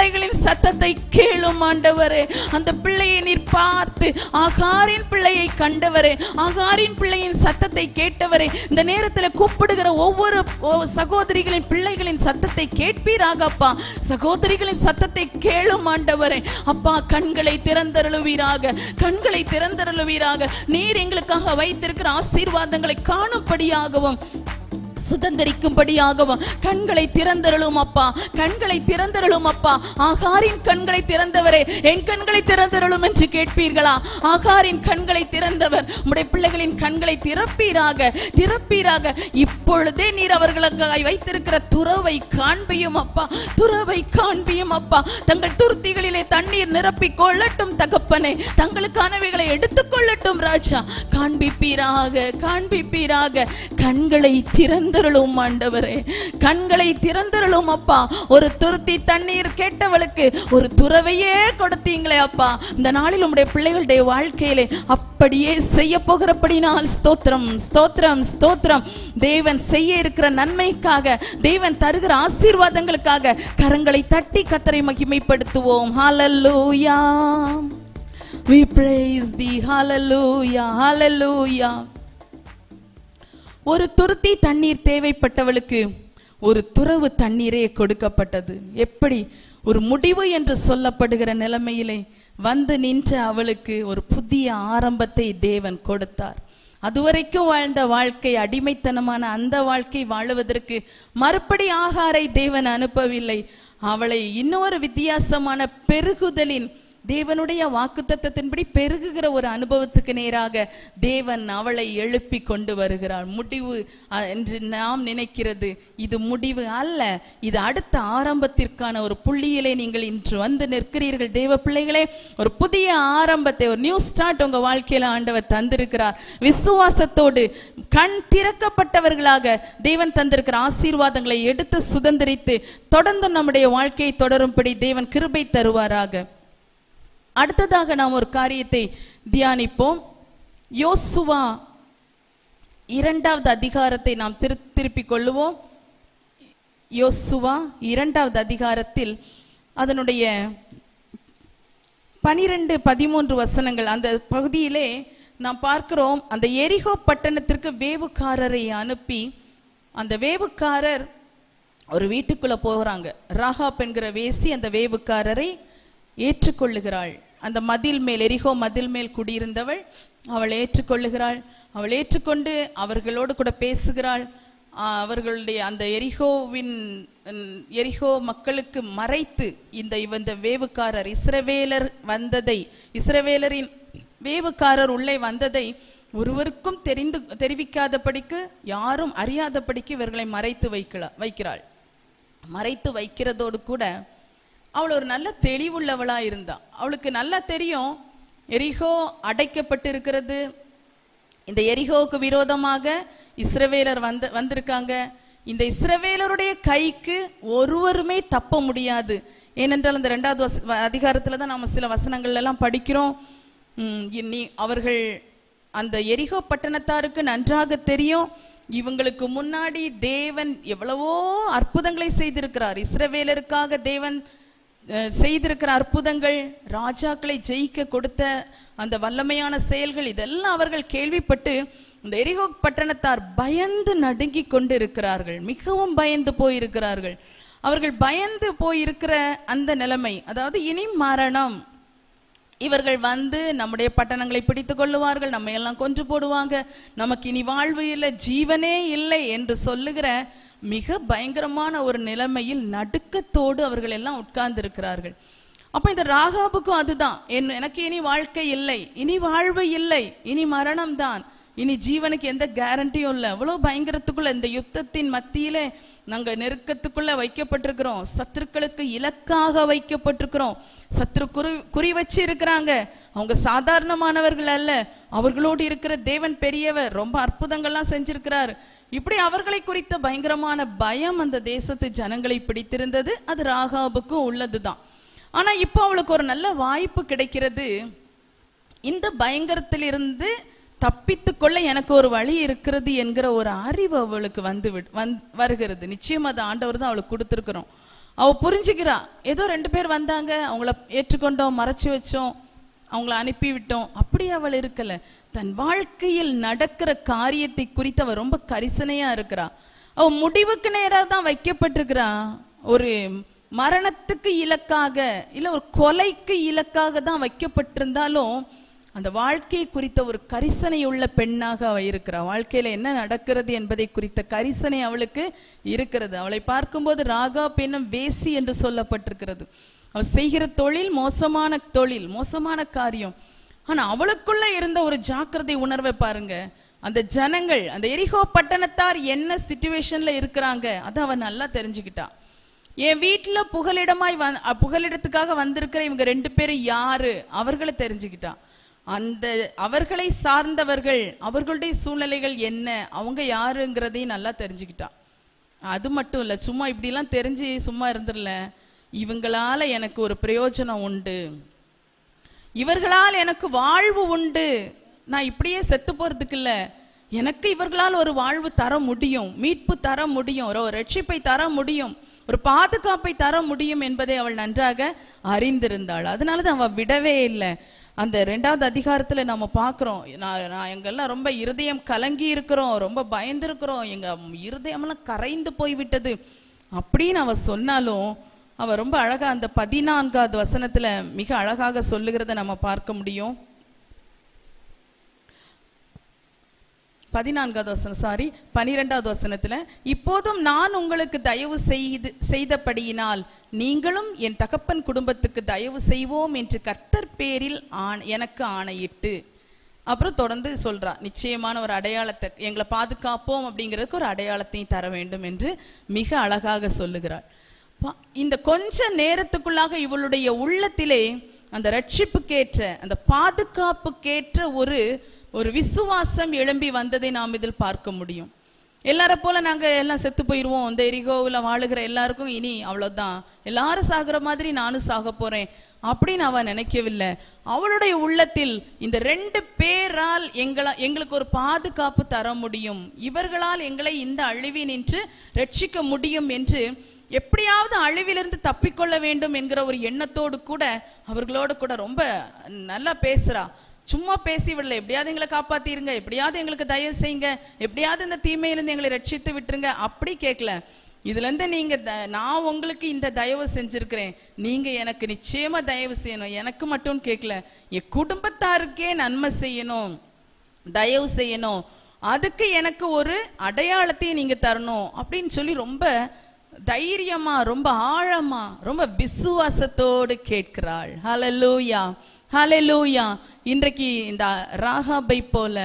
பிள்ளைகளின் சத்தத்தை கேளும் ஆண்டவரே அந்த பிள்ளையை நீர் பார்த்து ஆகாரின் பிள்ளையை கண்டவரே ஆகாரின் பிள்ளையின் சத்தத்தை கேட்டவரே இந்த நேரத்தில் கூப்பிடுகிற ஒவ்வொரு ஒ- சகோதரிகளின் பிள்ளைகளின் சத்தத்தை கேட்பீராக அப்பா சகோதரிகளின் சத்தத்தை கேளும் ஆண்டவரே அப்பா கண்களை திறந்தருளுவீராக கண்களை திறந்தருளுவீராக நீர் எங்களுக்காக வைத்திருக்கிற ஆசீர்வாதங்களை காணும்படியாகவும் சுதந்திரிக்கும்படியாகவும் கண்களை திறந்தருளும் அப்பா கண்களை திறந்தருளும் அப்பா ஆகாரின் கண்களை திறந்தவரே என் கண்களை திறந்தருளும் என்று கேட்பீர்களா ஆகாரின் கண்களை திறந்தவர் உம்முடைய பிள்ளைகளின் கண்களை திறப்பீராக திறப்பீராக இப்பொழுதே நீர் அவர்களுக்காய் வைத்திருக்கிற துறவை காண்பியும் அப்பா துறவை காண்பியும் அப்பா தங்கள் துருத்திகளிலே தண்ணீர் நிரப்பிக் கொள்ளட்டும் தகப்பனே தங்களுக்கானவைகளை எடுத்துக் கொள்ளட்டும் ராஜா காண்பிப்பீராக காண்பிப்பீராக கண்களை திறந்தருளும் ஆண்டவரே கண்களை திறந்தருளும் அப்பா ஒரு துருத்தி தண்ணீர் கேட்டவளுக்கு ஒரு துறவையே கொடுத்தீங்களே அப்பா இந்த நாளில் உம்முடைய பிள்ளைகளுடைய வாழ்க்கையிலே அப்படியே செய்ய போகிறபடினால் ஸ்தோத்திரம் ஸ்தோத்திரம் ஸ்தோத்திரம் தேவன் செய்ய இருக்கிற நன்மைக்காக தேவன் தருகிற ஆசீர்வாதங்களுக்காக கரங்களை தட்டி கத்தரை மகிமைப்படுத்துவோம் ஹalleluya we praise thee hallelujah hallelujah ஒரு துருத்தி தண்ணீர் தேவைப்பட்டவளுக்கு ஒரு துறவு தண்ணீரே கொடுக்கப்பட்டது எப்படி ஒரு முடிவு என்று சொல்லப்படுகிற நிலைமையிலே வந்து நின்ற அவளுக்கு ஒரு புதிய ஆரம்பத்தை தேவன் கொடுத்தார் அதுவரைக்கும் வாழ்ந்த வாழ்க்கை அடிமைத்தனமான அந்த வாழ்க்கை வாழுவதற்கு மறுபடி ஆகாரை தேவன் அனுப்பவில்லை அவளை இன்னொரு வித்தியாசமான பெருகுதலின் தேவனுடைய வாக்குத்தத்தத்தின்படி பெருகுகிற ஒரு அனுபவத்துக்கு நேராக தேவன் அவளை எழுப்பி கொண்டு வருகிறார் முடிவு அஹ், என்று நாம் நினைக்கிறது இது முடிவு அல்ல இது அடுத்த ஆரம்பத்திற்கான ஒரு புள்ளியிலே நீங்கள் இன்று வந்து நிற்கிறீர்கள் தேவ பிள்ளைகளே ஒரு புதிய ஆரம்பத்தை ஒரு நியூ ஸ்டார்ட் உங்க வாழ்க்கையில ஆண்டவர் தந்திருக்கிறார் விசுவாசத்தோடு கண் திறக்கப்பட்டவர்களாக தேவன் தந்திருக்கிற ஆசீர்வாதங்களை எடுத்து சுதந்திரித்து தொடர்ந்து நம்முடைய வாழ்க்கையை தொடரும்படி தேவன் கிருபை தருவாராக அடுத்ததாக நாம் ஒரு காரியத்தை தியானிப்போம் யோசுவா இரண்டாவது அதிகாரத்தை நாம் திரு திருப்பிக் கொள்ளுவோம் யோசுவா இரண்டாவது அதிகாரத்தில் அதனுடைய பனிரெண்டு பதிமூன்று வசனங்கள் அந்த பகுதியிலே நாம் பார்க்கிறோம் அந்த எரிகோ பட்டணத்திற்கு வேவுக்காரரை அனுப்பி அந்த வேவுக்காரர் ஒரு வீட்டுக்குள்ள போகிறாங்க ராகாப் என்கிற வேசி அந்த வேவுக்காரரை ஏற்றுக்கொள்ளுகிறாள் அந்த மதில் மேல் எரிகோ மதில் மேல் குடியிருந்தவள் அவள் ஏற்றுக்கொள்ளுகிறாள் அவள் ஏற்றுக்கொண்டு அவர்களோடு கூட பேசுகிறாள் ஆஹ் அவர்களுடைய அந்த எரிகோவின் ம், எரிகோ மக்களுக்கு மறைத்து இந்த இவ- இந்த வேவுக்காரர் இஸ்ரவேலர் வந்ததை இஸ்ரவேலரின் வேவுக்காரர் உள்ளே வந்ததை ஒருவருக்கும் தெரிந்து தெரிவிக்காதபடிக்கு யாரும் அறியாதபடிக்கு இவர்களை மறைத்து வைக்கலா வைக்கிறாள் மறைத்து வைக்கிறதோடு கூட அவள் ஒரு நல்ல தெளிவுள்ளவளா இருந்தா அவளுக்கு நல்லா தெரியும் எரிகோ அடைக்கப்பட்டு இருக்கிறது இந்த எரிகோவுக்கு விரோதமாக இஸ்ரவேலர் வந்து வந்திருக்காங்க இந்த இஸ்ரவேலருடைய கைக்கு ஒருவருமே தப்ப முடியாது ஏனென்றால் அந்த ரெண்டாவது வச வ- அதிகாரத்துல தான் நாம சில வசனங்கள் எல்லாம் படிக்கிறோம் ம், இனி அவர்கள் அந்த எரிகோ பட்டணத்தாருக்கு நன்றாக தெரியும் இவங்களுக்கு முன்னாடி தேவன் எவ்வளவோ அற்புதங்களை செய்திருக்கிறார் இஸ்ரவேலருக்காக தேவன் அஹ், செய்திருக்கிற அற்புதங்கள் ராஜாக்களை ஜெயிக்க கொடுத்த அந்த வல்லமையான செயல்கள் இதெல்லாம் அவர்கள் கேள்விப்பட்டு இந்த எரிகோ பட்டணத்தார் பயந்து நடுங்கி கொண்டு இருக்கிறார்கள் மிகவும் பயந்து போயிருக்கிறார்கள் அவர்கள் பயந்து போயிருக்கிற அந்த நிலைமை அதாவது இனி மரணம் இவர்கள் வந்து நம்முடைய பட்டணங்களை பிடித்து கொள்ளுவார்கள் நம்ம எல்லாம் கொன்று போடுவாங்க நமக்கு இனி வாழ்வு இல்லை ஜீவனே இல்லை என்று சொல்லுகிற மிக பயங்கரமான ஒரு நிலைமையில் நடுக்கத்தோடு அவர்கள் எல்லாம் உட்கார்ந்து இருக்கிறார்கள் அப்ப இந்த ராகாபுக்கும் அதுதான் என் எனக்கு இனி வாழ்க்கை இல்லை இனி வாழ்வு இல்லை இனி மரணம்தான் இனி ஜீவனுக்கு எந்த கேரண்டியும் இல்லை அவ்வளோ பயங்கரத்துக்குள்ள இந்த யுத்தத்தின் மத்தியிலே நாங்க நெருக்கத்துக்குள்ள வைக்கப்பட்டிருக்கிறோம் சத்துருக்களுக்கு இலக்காக வைக்கப்பட்டிருக்கிறோம் சத்துரு குறி குறி வச்சு இருக்கிறாங்க அவங்க சாதாரணமானவர்கள் அல்ல அவர்களோடு இருக்கிற தேவன் பெரியவர் ரொம்ப அற்புதங்கள்லாம் செஞ்சிருக்கிறார் இப்படி அவர்களை குறித்த பயங்கரமான பயம் அந்த தேசத்து ஜனங்களை பிடித்திருந்தது அது ராகாபுக்கும் உள்ளதுதான் ஆனா இப்போ அவளுக்கு ஒரு நல்ல வாய்ப்பு கிடைக்கிறது இந்த பயங்கரத்திலிருந்து தப்பித்துக்கொள்ள எனக்கு ஒரு வழி இருக்கிறது என்கிற ஒரு அறிவு அவளுக்கு வந்து விட்- வந் வருகிறது நிச்சயம் அது ஆண்டவர் தான் அவளுக்கு கொடுத்துருக்குறோம் அவ புரிஞ்சுக்கிறா ஏதோ ரெண்டு பேர் வந்தாங்க அவங்கள ஏற்றுக்கொண்டோம் மறைச்சு வச்சோம் அவங்கள அனுப்பி விட்டோம் அப்படி அவள் இருக்கல தன் வாழ்க்கையில் நடக்கிற காரியத்தை குறித்து அவ ரொம்ப கரிசனையா இருக்கிறா அவ முடிவுக்கு நேரா தான் வைக்கப்பட்டிருக்கிறா ஒரு மரணத்துக்கு இலக்காக இல்ல ஒரு கொலைக்கு இலக்காக தான் வைக்கப்பட்டிருந்தாலும் அந்த வாழ்க்கையை குறித்த ஒரு கரிசனை உள்ள பெண்ணாக அவ இருக்கிறா வாழ்க்கையில என்ன நடக்கிறது என்பதை குறித்த கரிசனை அவளுக்கு இருக்கிறது அவளை பார்க்கும்போது ராகா பெண்ணும் வேசி என்று சொல்லப்பட்டிருக்கிறது அவள் செய்கிற தொழில் மோசமான தொழில் மோசமான காரியம் ஆனா அவளுக்குள்ள இருந்த ஒரு ஜாக்கிரதை உணர்வை பாருங்க அந்த ஜனங்கள் அந்த எரிகோ பட்டணத்தார் என்ன சுச்சுவேஷன்ல இருக்கிறாங்க அதை அவன் நல்லா தெரிஞ்சுக்கிட்டா என் வீட்டுல புகலிடமாய் வந் அ, புகலிடத்துக்காக வந்திருக்கிற இவங்க ரெண்டு பேரும் யாரு அவர்களை தெரிஞ்சுக்கிட்டா அந்த அவர்களை சார்ந்தவர்கள் அவர்களுடைய சூழ்நிலைகள் என்ன அவங்க யாருங்கிறதையும் நல்லா தெரிஞ்சுக்கிட்டா அது மட்டும் இல்லை சும்மா இப்படிலாம் தெரிஞ்சு சும்மா இருந்துடல இவங்களால எனக்கு ஒரு பிரயோஜனம் உண்டு இவர்களால் எனக்கு வாழ்வு உண்டு நான் இப்படியே செத்து போறதுக்கு இல்ல எனக்கு இவர்களால் ஒரு வாழ்வு தர முடியும் மீட்பு தர முடியும் ஒரு ரட்சிப்பை தர முடியும் ஒரு பாதுகாப்பை தர முடியும் என்பதை அவள் நன்றாக அறிந்திருந்தாள் அதனால தான் அவள் விடவே இல்லை அந்த ரெண்டாவது அதிகாரத்துல நம்ம பார்க்குறோம் நான் நான் எங்கெல்லாம் ரொம்ப இருதயம் கலங்கி இருக்கிறோம் ரொம்ப பயந்துருக்கிறோம் எங்க இருதயமெல்லாம் கரைந்து போய்விட்டது அப்படின்னு அவ சொன்னாலும் அவ ரொம்ப அழகா அந்த பதினான்காவது வசனத்துல மிக அழகாக சொல்லுகிறத நம்ம பார்க்க முடியும் பதினான்காவது வசனம் சாரி பனிரெண்டாவது வசனத்துல இப்போதும் நான் உங்களுக்கு தயவு செய்து செய்தபடியினால் நீங்களும் என் தகப்பன் குடும்பத்துக்கு தயவு செய்வோம் என்று கர்த்தர் பேரில் ஆண் எனக்கு ஆணையிட்டு அப்புறம் தொடர்ந்து சொல்றா நிச்சயமான ஒரு அடையாளத்தை எங்களை பாதுகாப்போம் அப்படிங்கிறதுக்கு ஒரு அடையாளத்தையும் தர வேண்டும் என்று மிக அழகாக சொல்லுகிறாள் பா- இந்த கொஞ்ச நேரத்துக்குள்ளாக இவளுடைய உள்ளத்திலே அந்த ரட்சிப்புக்கேற்ற அந்த பாதுகாப்புக்கேற்ற ஒரு ஒரு விசுவாசம் எழும்பி வந்ததை நாம் இதில் பார்க்க முடியும் எல்லாரை போல நாங்க எல்லாம் செத்து போயிடுவோம் இந்த எரிகோவில் வாழுகிற எல்லாருக்கும் இனி அவ்வளவுதான் எல்லாரும் சாகுற மாதிரி நானும் சாக போறேன் அப்படின்னு அவ நினைக்கவில்லை அவளுடைய உள்ளத்தில் இந்த ரெண்டு பேரால் எங்கள எங்களுக்கு ஒரு பாதுகாப்பு தர முடியும் இவர்களால் எங்களை இந்த அழிவினின்று ரட்சிக்க முடியும் என்று எப்படியாவது அழிவிலிருந்து தப்பிக்கொள்ள வேண்டும் என்கிற ஒரு எண்ணத்தோடு கூட அவர்களோடு கூட ரொம்ப நல்லா பேசுறா சும்மா பேசி விடல எப்படியாவது எங்களை காப்பாத்திருங்க எப்படியாவது எங்களுக்கு தயவு செய்யுங்க எப்படியாவது இந்த தீமையிலிருந்து எங்களை ரட்சித்து விட்டுருங்க அப்படி கேட்கல இதுல இருந்து நீங்க த- நான் உங்களுக்கு இந்த தயவு செஞ்சிருக்கிறேன் நீங்க எனக்கு நிச்சயமா தயவு செய்யணும் எனக்கு மட்டும் கேட்கல என் குடும்பத்தாருக்கே நன்மை செய்யணும் தயவு செய்யணும் அதுக்கு எனக்கு ஒரு அடையாளத்தை நீங்க தரணும் அப்படின்னு சொல்லி ரொம்ப தைரியமா ரொம்ப ஆழமா ரொம்ப விசுவாசத்தோடு கேட்கிறாள் ஹalleluya ஹalleluya இன்றைக்கு இந்த ராகாபை போல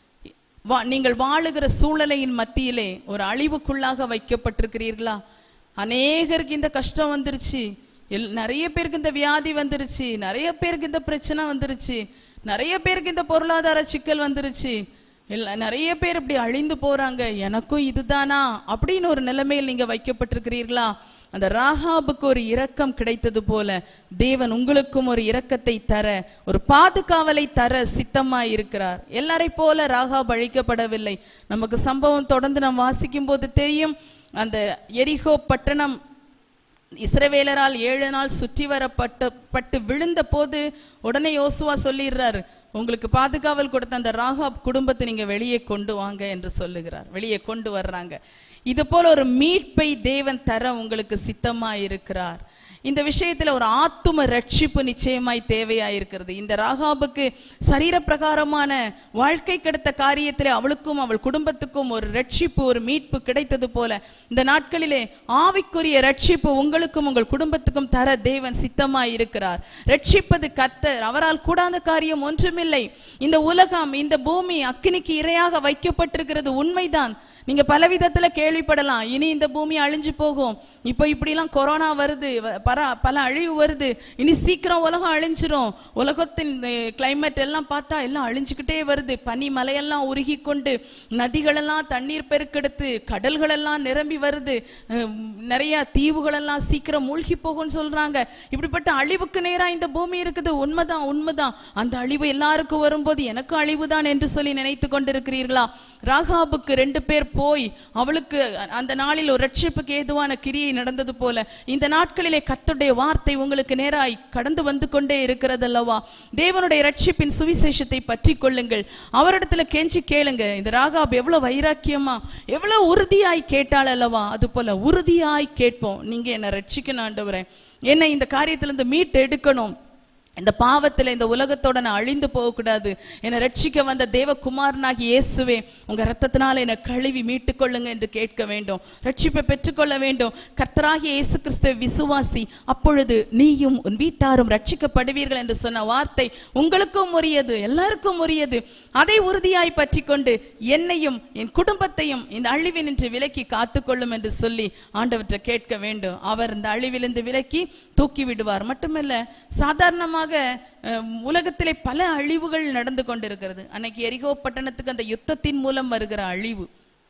வா நீங்கள் வாழுகிற சூழ்நிலையின் மத்தியிலே ஒரு அழிவுக்குள்ளாக வைக்கப்பட்டிருக்கிறீர்களா அநேகருக்கு இந்த கஷ்டம் வந்துருச்சு எல் நிறைய பேருக்கு இந்த வியாதி வந்துருச்சு நிறைய பேருக்கு இந்த பிரச்சனை வந்துருச்சு நிறைய பேருக்கு இந்த பொருளாதார சிக்கல் வந்துருச்சு இல்ல நிறைய பேர் இப்படி அழிந்து போறாங்க எனக்கும் இதுதானா அப்படின்னு ஒரு நிலைமையில் நீங்க வைக்கப்பட்டிருக்கிறீர்களா அந்த ராகாபுக்கு ஒரு இரக்கம் கிடைத்தது போல தேவன் உங்களுக்கும் ஒரு இரக்கத்தை தர ஒரு பாதுகாவலை தர சித்தமா இருக்கிறார் எல்லாரை போல ராகாப் அழிக்கப்படவில்லை நமக்கு சம்பவம் தொடர்ந்து நாம் வாசிக்கும் போது தெரியும் அந்த எரிகோ பட்டணம் இஸ்ரவேலரால் ஏழு நாள் சுற்றி வரப்பட்ட பட்டு விழுந்த போது உடனே யோசுவா சொல்லிடுறாரு உங்களுக்கு பாதுகாவல் கொடுத்த அந்த ராகாப் குடும்பத்தை நீங்க வெளியே கொண்டு வாங்க என்று சொல்லுகிறார் வெளியே கொண்டு வர்றாங்க இது போல ஒரு மீட்பை தேவன் தர உங்களுக்கு சித்தமா இருக்கிறார் இந்த விஷயத்துல ஒரு ஆத்தும ரட்சிப்பு நிச்சயமாய் தேவையா இருக்கிறது இந்த ராகாபுக்கு சரீர பிரகாரமான வாழ்க்கை கிடைத்த காரியத்திலே அவளுக்கும் அவள் குடும்பத்துக்கும் ஒரு ரட்சிப்பு ஒரு மீட்பு கிடைத்தது போல இந்த நாட்களிலே ஆவிக்குரிய ரட்சிப்பு உங்களுக்கும் உங்கள் குடும்பத்துக்கும் தர தேவன் சித்தமாய் இருக்கிறார் ரட்சிப்பது கர்த்தர் அவரால் கூடாத காரியம் ஒன்றுமில்லை இந்த உலகம் இந்த பூமி அக்கினிக்கு இரையாக வைக்கப்பட்டிருக்கிறது உண்மைதான் நீங்க பல விதத்துல கேள்விப்படலாம் இனி இந்த பூமி அழிஞ்சு போகும் இப்போ இப்படிலாம் கொரோனா வருது வ- பர பல அழிவு வருது இனி சீக்கிரம் உலகம் அழிஞ்சிரும் உலகத்தின் கிளைமேட் எல்லாம் பார்த்தா எல்லாம் அழிஞ்சுக்கிட்டே வருது பனி மலையெல்லாம் உருகி கொண்டு நதிகளெல்லாம் தண்ணீர் பெருக்கெடுத்து கடல்களெல்லாம் நிரம்பி வருது அஹ் நிறைய தீவுகளெல்லாம் சீக்கிரம் மூழ்கி போகும்னு சொல்றாங்க இப்படிப்பட்ட அழிவுக்கு நேரா இந்த பூமி இருக்குது உண்மைதான் உண்மைதான் அந்த அழிவு எல்லாருக்கும் வரும்போது எனக்கு அழிவுதான் என்று சொல்லி நினைத்து கொண்டிருக்கிறீர்களா ராகாபுக்கு ரெண்டு பேர் போய் அவளுக்கு அந்த நாளில் ஒரு ரட்சிப்புக்கு ஏதுவான கிரியை நடந்தது போல இந்த நாட்களிலே கர்த்தருடைய வார்த்தை உங்களுக்கு நேராய் கடந்து வந்து கொண்டே இருக்கிறதல்லவா தேவனுடைய ரட்சிப்பின் சுவிசேஷத்தை பற்றி கொள்ளுங்கள் அவரிடத்துல கெஞ்சி கேளுங்க இந்த ராகாப் எவ்வளவு வைராக்கியமா எவ்வளவு உறுதியாய் கேட்டாள் அல்லவா அது போல உறுதியாய் கேட்போம் நீங்க என்ன ரட்சிக்கணும் ஆண்டவரே என்னை இந்த காரியத்திலிருந்து மீட்டு எடுக்கணும் இந்த பாவத்தில் இந்த உலகத்தோட நான் அழிந்து போகக்கூடாது என்னை ரட்சிக்க வந்த தேவகுமாரனாகி இயேசுவே உங்க ரத்தத்தினால என்னை கழுவி மீட்டுக் கொள்ளுங்க என்று கேட்க வேண்டும் ரட்சிப்பை பெற்றுக்கொள்ள வேண்டும் கர்த்தராகிய இயேசு கிறிஸ்துவை விசுவாசி அப்பொழுது நீயும் உன் வீட்டாரும் ரட்சிக்கப்படுவீர்கள் என்று சொன்ன வார்த்தை உங்களுக்கும் உரியது எல்லாருக்கும் உரியது அதை உறுதியாய் பற்றி கொண்டு என்னையும் என் குடும்பத்தையும் இந்த அழிவினின்று விலக்கி காத்துக்கொள்ளும் என்று சொல்லி ஆண்டவற்றை கேட்க வேண்டும் அவர் இந்த அழிவிலிருந்து விலக்கி தூக்கி விடுவார் மட்டுமல்ல சாதாரணமாக அஹ், உலகத்திலே பல அழிவுகள் நடந்து கொண்டிருக்கிறது அன்னைக்கு எரிகோ பட்டணத்துக்கு அந்த யுத்தத்தின் மூலம் வருகிற அழிவு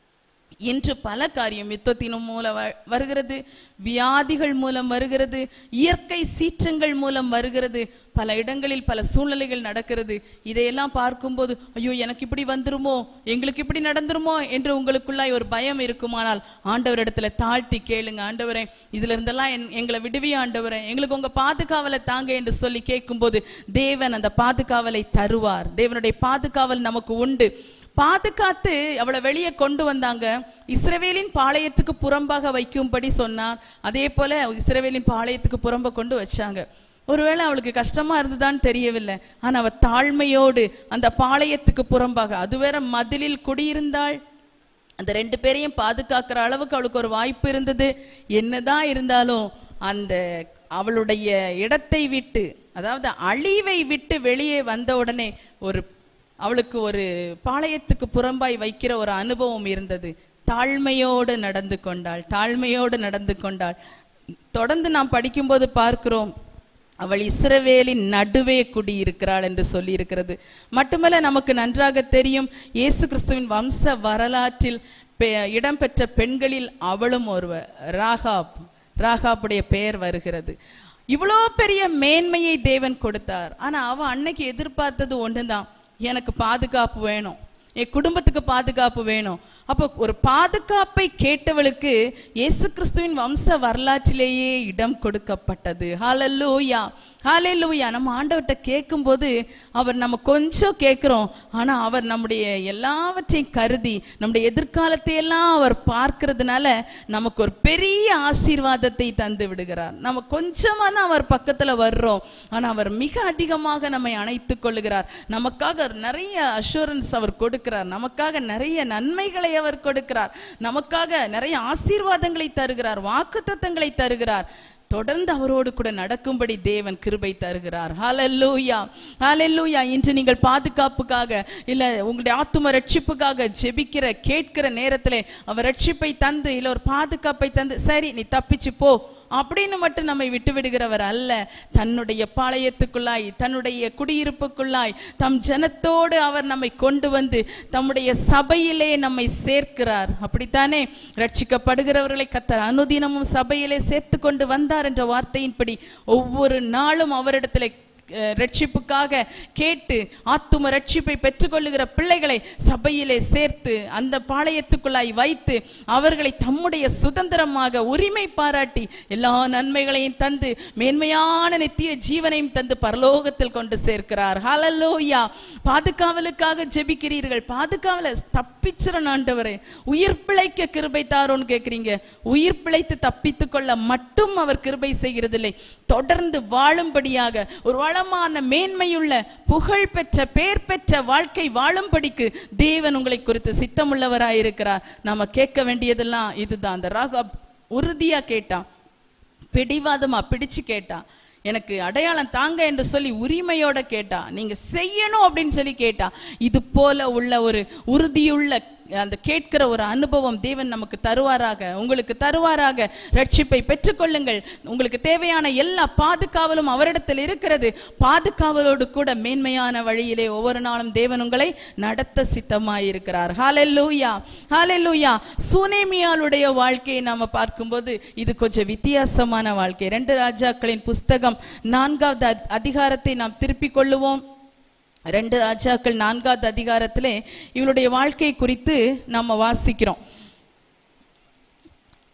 இன்று பல காரியம் யுத்தத்தின் மூலம் வ- வருகிறது வியாதிகள் மூலம் வருகிறது இயற்கை சீற்றங்கள் மூலம் வருகிறது பல இடங்களில் பல சூழ்நிலைகள் நடக்கிறது இதையெல்லாம் பார்க்கும்போது ஐயோ எனக்கு இப்படி வந்துருமோ எங்களுக்கு இப்படி நடந்துருமோ என்று உங்களுக்குள்ளாய் ஒரு பயம் இருக்குமானால் ஆண்டவரிடத்துல தாழ்த்தி கேளுங்க ஆண்டவரே இதுல இருந்தெல்லாம் என்- எங்களை விடுவி ஆண்டவரே எங்களுக்கு உங்க பாதுகாவலை தாங்க என்று சொல்லி கேட்கும்போது தேவன் அந்த பாதுகாவலை தருவார் தேவனுடைய பாதுகாவல் நமக்கு உண்டு பாதுகாத்து அவளை வெளியே கொண்டு வந்தாங்க இஸ்ரவேலின் பாளையத்துக்கு புறம்பாக வைக்கும்படி சொன்னார் அதே போல இஸ்ரவேலின் பாளையத்துக்கு புறம்ப கொண்டு வச்சாங்க ஒருவேளை அவளுக்கு கஷ்டமா இருந்ததான்னு தெரியவில்லை ஆனா அவ தாழ்மையோடு அந்த பாளையத்துக்கு புறம்பாக அது வேற மதிலில் குடியிருந்தாள் அந்த ரெண்டு பேரையும் பாதுகாக்கிற அளவுக்கு அவளுக்கு ஒரு வாய்ப்பு இருந்தது என்னதான் இருந்தாலும் அந்த அவளுடைய இடத்தை விட்டு அதாவது அழிவை விட்டு வெளியே வந்த உடனே ஒரு அவளுக்கு ஒரு பாளையத்துக்கு புறம்பாய் வைக்கிற ஒரு அனுபவம் இருந்தது தாழ்மையோடு நடந்து கொண்டாள் தாழ்மையோடு நடந்து கொண்டாள் தொடர்ந்து நாம் படிக்கும்போது பார்க்கிறோம் அவள் இஸ்ரவேலின் நடுவே குடியிருக்கிறாள் என்று சொல்லி இருக்கிறது மட்டுமல்ல நமக்கு நன்றாக தெரியும் இயேசு கிறிஸ்துவின் வம்ச வரலாற்றில் பெ- இடம்பெற்ற பெண்களில் அவளும் ஒருவர் ராகாப் ராகாப்புடைய பெயர் வருகிறது இவ்வளோ பெரிய மேன்மையை தேவன் கொடுத்தார் ஆனா அவ அன்னைக்கு எதிர்பார்த்தது ஒண்ணுதான் எனக்கு பாதுகாப்பு வேணும் என் குடும்பத்துக்கு பாதுகாப்பு வேணும் அப்போ ஒரு பாதுகாப்பை கேட்டவளுக்கு இயேசு கிறிஸ்துவின் வம்ச வரலாற்றிலேயே இடம் கொடுக்கப்பட்டது ஹalleluya ஹalleluya நம்ம ஆண்டவர்கிட்ட கேட்கும்போது அவர் நம்ம கொஞ்சம் கேட்குறோம் ஆனா அவர் நம்முடைய எல்லாவற்றையும் கருதி நம்முடைய எதிர்காலத்தை எல்லாம் அவர் பார்க்கிறதுனால நமக்கு ஒரு பெரிய ஆசீர்வாதத்தை தந்து விடுகிறார் நம்ம கொஞ்சமா தான் அவர் பக்கத்துல வர்றோம் ஆனா அவர் மிக அதிகமாக நம்மை அணைத்துக் கொள்ளுகிறார் நமக்காக நிறைய அஷூரன்ஸ் அவர் கொடுக்கிறார் நமக்காக நிறைய நன்மைகளை அவர் கொடுக்கிறார் நமக்காக நிறைய ஆசீர்வாதங்களை தருகிறார் வாக்குத்தத்தங்களை தருகிறார் தொடர்ந்து அவரோடு கூட நடக்கும்படி தேவன் கிருபை தருகிறார் ஹalleluya ஹalleluya இன்று நீங்கள் பாதுகாப்புக்காக இல்ல உங்களுடைய ஆத்தும ரட்சிப்புக்காக ஜெபிக்கிற கேட்கிற நேரத்திலே அவர் ரட்சிப்பை தந்து இல்ல ஒரு பாதுகாப்பை தந்து சரி நீ தப்பிச்சு போ அப்படின்னு மட்டும் நம்மை விட்டு விடுகிறவர் அல்ல தன்னுடைய பாளையத்துக்குள்ளாய் தன்னுடைய குடியிருப்புக்குள்ளாய் தம் ஜனத்தோடு அவர் நம்மை கொண்டு வந்து தம்முடைய சபையிலே நம்மை சேர்க்கிறார் அப்படித்தானே ரட்சிக்கப்படுகிறவர்களை கத்தர் அனுதினமும் சபையிலே சேர்த்து கொண்டு வந்தார் என்ற வார்த்தையின்படி ஒவ்வொரு நாளும் அவரிடத்திலே அஹ், ரட்சிப்புக்காக கேட்டு ஆத்தும ரட்சிப்பை பெற்றுக்கொள்ளுகிற பிள்ளைகளை சபையிலே சேர்த்து அந்த பாளையத்துக்குள்ளாய் வைத்து அவர்களை தம்முடைய சுதந்திரமாக உரிமை பாராட்டி எல்லா நன்மைகளையும் தந்து மேன்மையான நித்திய ஜீவனையும் தந்து பரலோகத்தில் கொண்டு சேர்க்கிறார் ஹalleluya பாதுகாவலுக்காக ஜெபிக்கிறீர்கள் பாதுகாவல தப்பிச்சிரணும் ஆண்டவரே உயிர் பிழைக்க கிருபை தாரோன்னு கேட்குறீங்க உயிர் பிழைத்து தப்பித்துக் கொள்ள மட்டும் அவர் கிருபை செய்கிறதில்லை தொடர்ந்து வாழும்படியாக ஒரு வளமான மேன்மையுள்ள புகழ் பெற்ற பேர் பெற்ற வாழ்க்கை வாழும்படிக்கு தேவன் உங்களை குறித்து சித்தமுள்ளவராயிருக்கிறார் நாம கேட்க வேண்டியதெல்லாம் இதுதான் அந்த ராகப் உறுதியா கேட்டான் பிடிவாதமா பிடிச்சு கேட்டா எனக்கு அடையாளம் தாங்க என்று சொல்லி உரிமையோட கேட்டா நீங்க செய்யணும் அப்படின்னு சொல்லி கேட்டா இது போல உள்ள ஒரு உறுதியுள்ள அந்த கேட்கிற ஒரு அனுபவம் தேவன் நமக்கு தருவாராக உங்களுக்கு தருவாராக ரட்சிப்பை பெற்றுக்கொள்ளுங்கள் உங்களுக்கு தேவையான எல்லா பாதுகாவலும் அவரிடத்தில் இருக்கிறது பாதுகாவலோடு கூட மேன்மையான வழியிலே ஒவ்வொரு நாளும் தேவன் உங்களை நடத்த சித்தமாயிருக்கிறார் ஹalleluya ஹalleluya சுனேமியாளுடைய வாழ்க்கையை நாம பார்க்கும்போது இது கொஞ்சம் வித்தியாசமான வாழ்க்கை ரெண்டு ராஜாக்களின் புஸ்தகம் நான்காவது அத்- அதிகாரத்தை நாம் திருப்பிக் கொள்ளுவோம் ரெண்டு ராஜாக்கள் நான்காவது அதிகாரத்திலே இவளுடைய வாழ்க்கை குறித்து நம்ம வாசிக்கிறோம்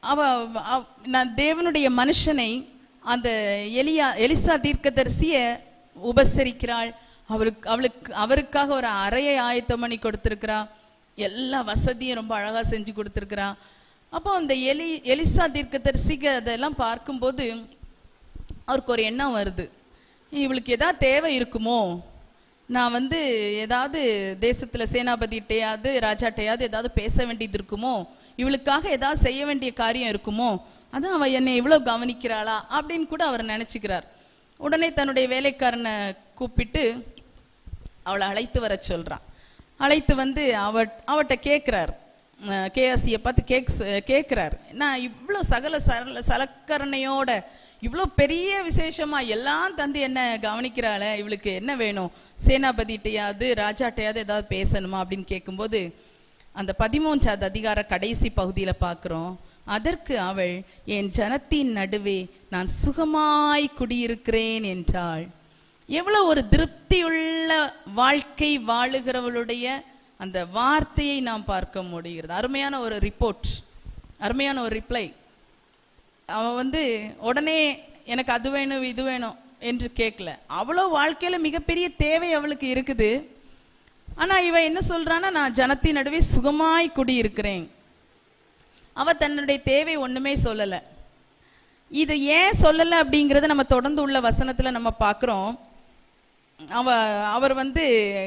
அவ அவ- நான் தேவனுடைய மனுஷனை அந்த எலியா எலிசா தீர்க்கதரிசிய உபசரிக்கிறாள் அவருக்கு அவளுக்கு அவருக்காக ஒரு அறையை ஆயத்தம் பண்ணி கொடுத்துருக்கிறா எல்லா வசதியும் ரொம்ப அழகா செஞ்சு கொடுத்துருக்கிறா அப்போ அந்த எலி எலிசா தீர்க்கதரிசிக்கு அதெல்லாம் பார்க்கும்போது அவருக்கு ஒரு எண்ணம் வருது இவளுக்கு ஏதாவது தேவை இருக்குமோ நான் வந்து ஏதாவது தேசத்துல சேனாபதிட்டையாவது ராஜாட்டையாவது ஏதாவது பேச வேண்டியது இருக்குமோ இவளுக்காக ஏதாவது செய்ய வேண்டிய காரியம் இருக்குமோ அதான் அவ என்னை இவ்வளவு கவனிக்கிறாளா அப்படின்னு கூட அவர் நினைச்சுக்கிறார் உடனே தன்னுடைய வேலைக்காரனை கூப்பிட்டு அவளை அழைத்து வர சொல்றான் அழைத்து வந்து அவ அவட்ட கேட்குறார் கேஎஸ்சியை பார்த்து கேக் கேட்குறார் நான் இவ்வளோ சகல சரல சலக்கரணையோட இவ்வளோ பெரிய விசேஷமா எல்லாம் தந்து என்ன கவனிக்கிறாளே இவளுக்கு என்ன வேணும் சேனாபதிட்டையாவது ராஜாட்டையாவது ஏதாவது பேசணுமா அப்படின்னு கேட்கும்போது அந்த பதிமூன்றாவது அதிகார கடைசி பகுதியில் பார்க்குறோம் அதற்கு அவள் என் ஜனத்தின் நடுவே நான் சுகமாய் குடியிருக்கிறேன் என்றாள் எவ்வளவு ஒரு திருப்தியுள்ள வாழ்க்கை வாழுகிறவளுடைய அந்த வார்த்தையை நாம் பார்க்க முடிகிறது அருமையான ஒரு ரிப்போர்ட் அருமையான ஒரு ரிப்ளை அவ வந்து உடனே எனக்கு அது வேணும் இது வேணும் என்று கேட்கல அவ்வளோ வாழ்க்கையில மிகப்பெரிய தேவை அவளுக்கு இருக்குது ஆனா இவ என்ன சொல்றான்னா நான் ஜனத்தின் நடுவே சுகமாய் குடியிருக்கிறேன் அவ தன்னுடைய தேவை ஒண்ணுமே சொல்லல இது ஏன் சொல்லல அப்படிங்கறத நம்ம தொடர்ந்து உள்ள வசனத்துல நம்ம பார்க்கிறோம் அவ அவர் வந்து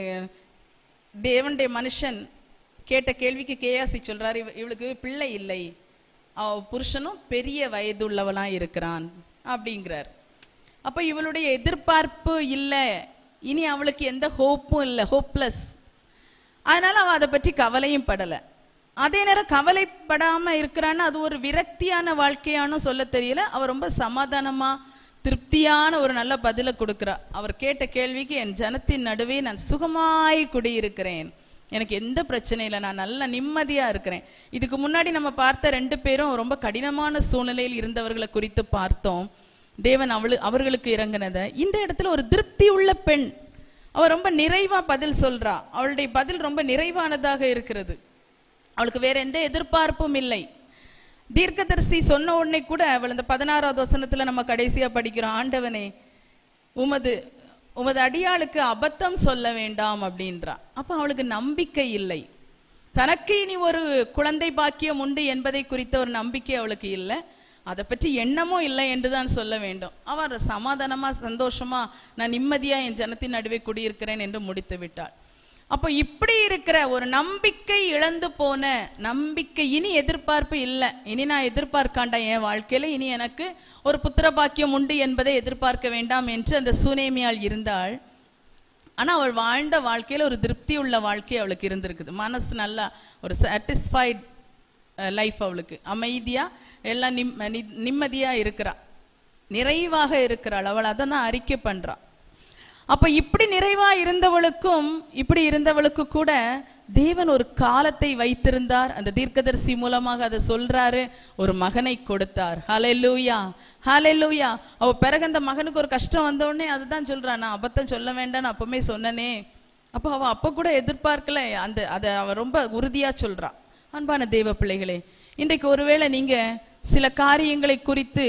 தேவனுடைய மனுஷன் கேட்ட கேள்விக்கு கேயாசி சொல்றாரு இவ- இவளுக்கு பிள்ளை இல்லை அவ புருஷனும் பெரிய வயதுள்ளவளா இருக்கிறான் அப்படிங்கிறார் அப்ப இவளுடைய எதிர்பார்ப்பு இல்லை இனி அவளுக்கு எந்த ஹோப்பும் இல்லை ஹோப்லெஸ் அதனால அவ அதை பற்றி கவலையும் படல அதே நேரம் கவலைப்படாம இருக்கிறான்னு அது ஒரு விரக்தியான வாழ்க்கையான்னு சொல்ல தெரியல அவ ரொம்ப சமாதானமா திருப்தியான ஒரு நல்ல பதிலை கொடுக்கிறா அவர் கேட்ட கேள்விக்கு என் ஜனத்தின் நடுவே நான் சுகமாய் குடியிருக்கிறேன் எனக்கு எந்த பிரச்சனையும் இல்லை நான் நல்ல நிம்மதியா இருக்கிறேன் இதுக்கு முன்னாடி நம்ம பார்த்த ரெண்டு பேரும் ரொம்ப கடினமான சூழ்நிலையில் இருந்தவர்களை குறித்து பார்த்தோம் தேவன் அவளு அவர்களுக்கு இறங்கினதை இந்த இடத்துல ஒரு திருப்தி உள்ள பெண் அவ ரொம்ப நிறைவா பதில் சொல்றா அவளுடைய பதில் ரொம்ப நிறைவானதாக இருக்கிறது அவளுக்கு வேற எந்த எதிர்பார்ப்பும் இல்லை தீர்க்கதரிசி சொன்ன உடனே கூட அவள் இந்த பதினாறாவது வசனத்துல நம்ம கடைசியா படிக்கிறோம் ஆண்டவனே உமது உமது அடியாளுக்கு அபத்தம் சொல்ல வேண்டாம் அப்படின்றா அப்ப அவளுக்கு நம்பிக்கை இல்லை தனக்கு இனி ஒரு குழந்தை பாக்கியம் உண்டு என்பதை குறித்த ஒரு நம்பிக்கை அவளுக்கு இல்லை அதை பற்றி எண்ணமும் இல்லை என்று தான் சொல்ல வேண்டும் அவர் சமாதானமா சந்தோஷமா நான் நிம்மதியா என் ஜனத்தின் நடுவே குடியிருக்கிறேன் என்று முடித்து விட்டாள் அப்போ இப்படி இருக்கிற ஒரு நம்பிக்கை இழந்து போன நம்பிக்கை இனி எதிர்பார்ப்பு இல்லை இனி நான் எதிர்பார்க்காண்டா என் வாழ்க்கையில இனி எனக்கு ஒரு புத்திர பாக்கியம் உண்டு என்பதை எதிர்பார்க்க வேண்டாம் என்று அந்த சூனேமியாள் இருந்தாள் ஆனா அவள் வாழ்ந்த வாழ்க்கையில ஒரு திருப்தி உள்ள வாழ்க்கை அவளுக்கு இருந்திருக்குது மனசு நல்லா ஒரு சாட்டிஸ்ஃபைட் லைஃப் அவளுக்கு அமைதியா எல்லாம் நிம் நி- நிம்மதியா இருக்கிறா நிறைவாக இருக்கிறாள் அவள் அதை தான் அறிக்கை பண்றா அப்ப இப்படி நிறைவா இருந்தவளுக்கும் இப்படி இருந்தவளுக்கு கூட தேவன் ஒரு காலத்தை வைத்திருந்தார் அந்த தீர்க்கதரிசி மூலமாக அதை சொல்றாரு ஒரு மகனை கொடுத்தார் ஹalleluya ஹalleluya அவ பிறகு அந்த மகனுக்கு ஒரு கஷ்டம் வந்த உடனே அதுதான் சொல்றா நான் அபத்தம் சொல்ல வேண்டாம்னு அப்பவுமே சொன்னனே அப்போ அவ அப்ப கூட எதிர்பார்க்கல அந்த அதை அவ ரொம்ப உறுதியா சொல்றா அன்பான தேவ பிள்ளைகளே இன்றைக்கு ஒருவேளை நீங்க சில காரியங்களை குறித்து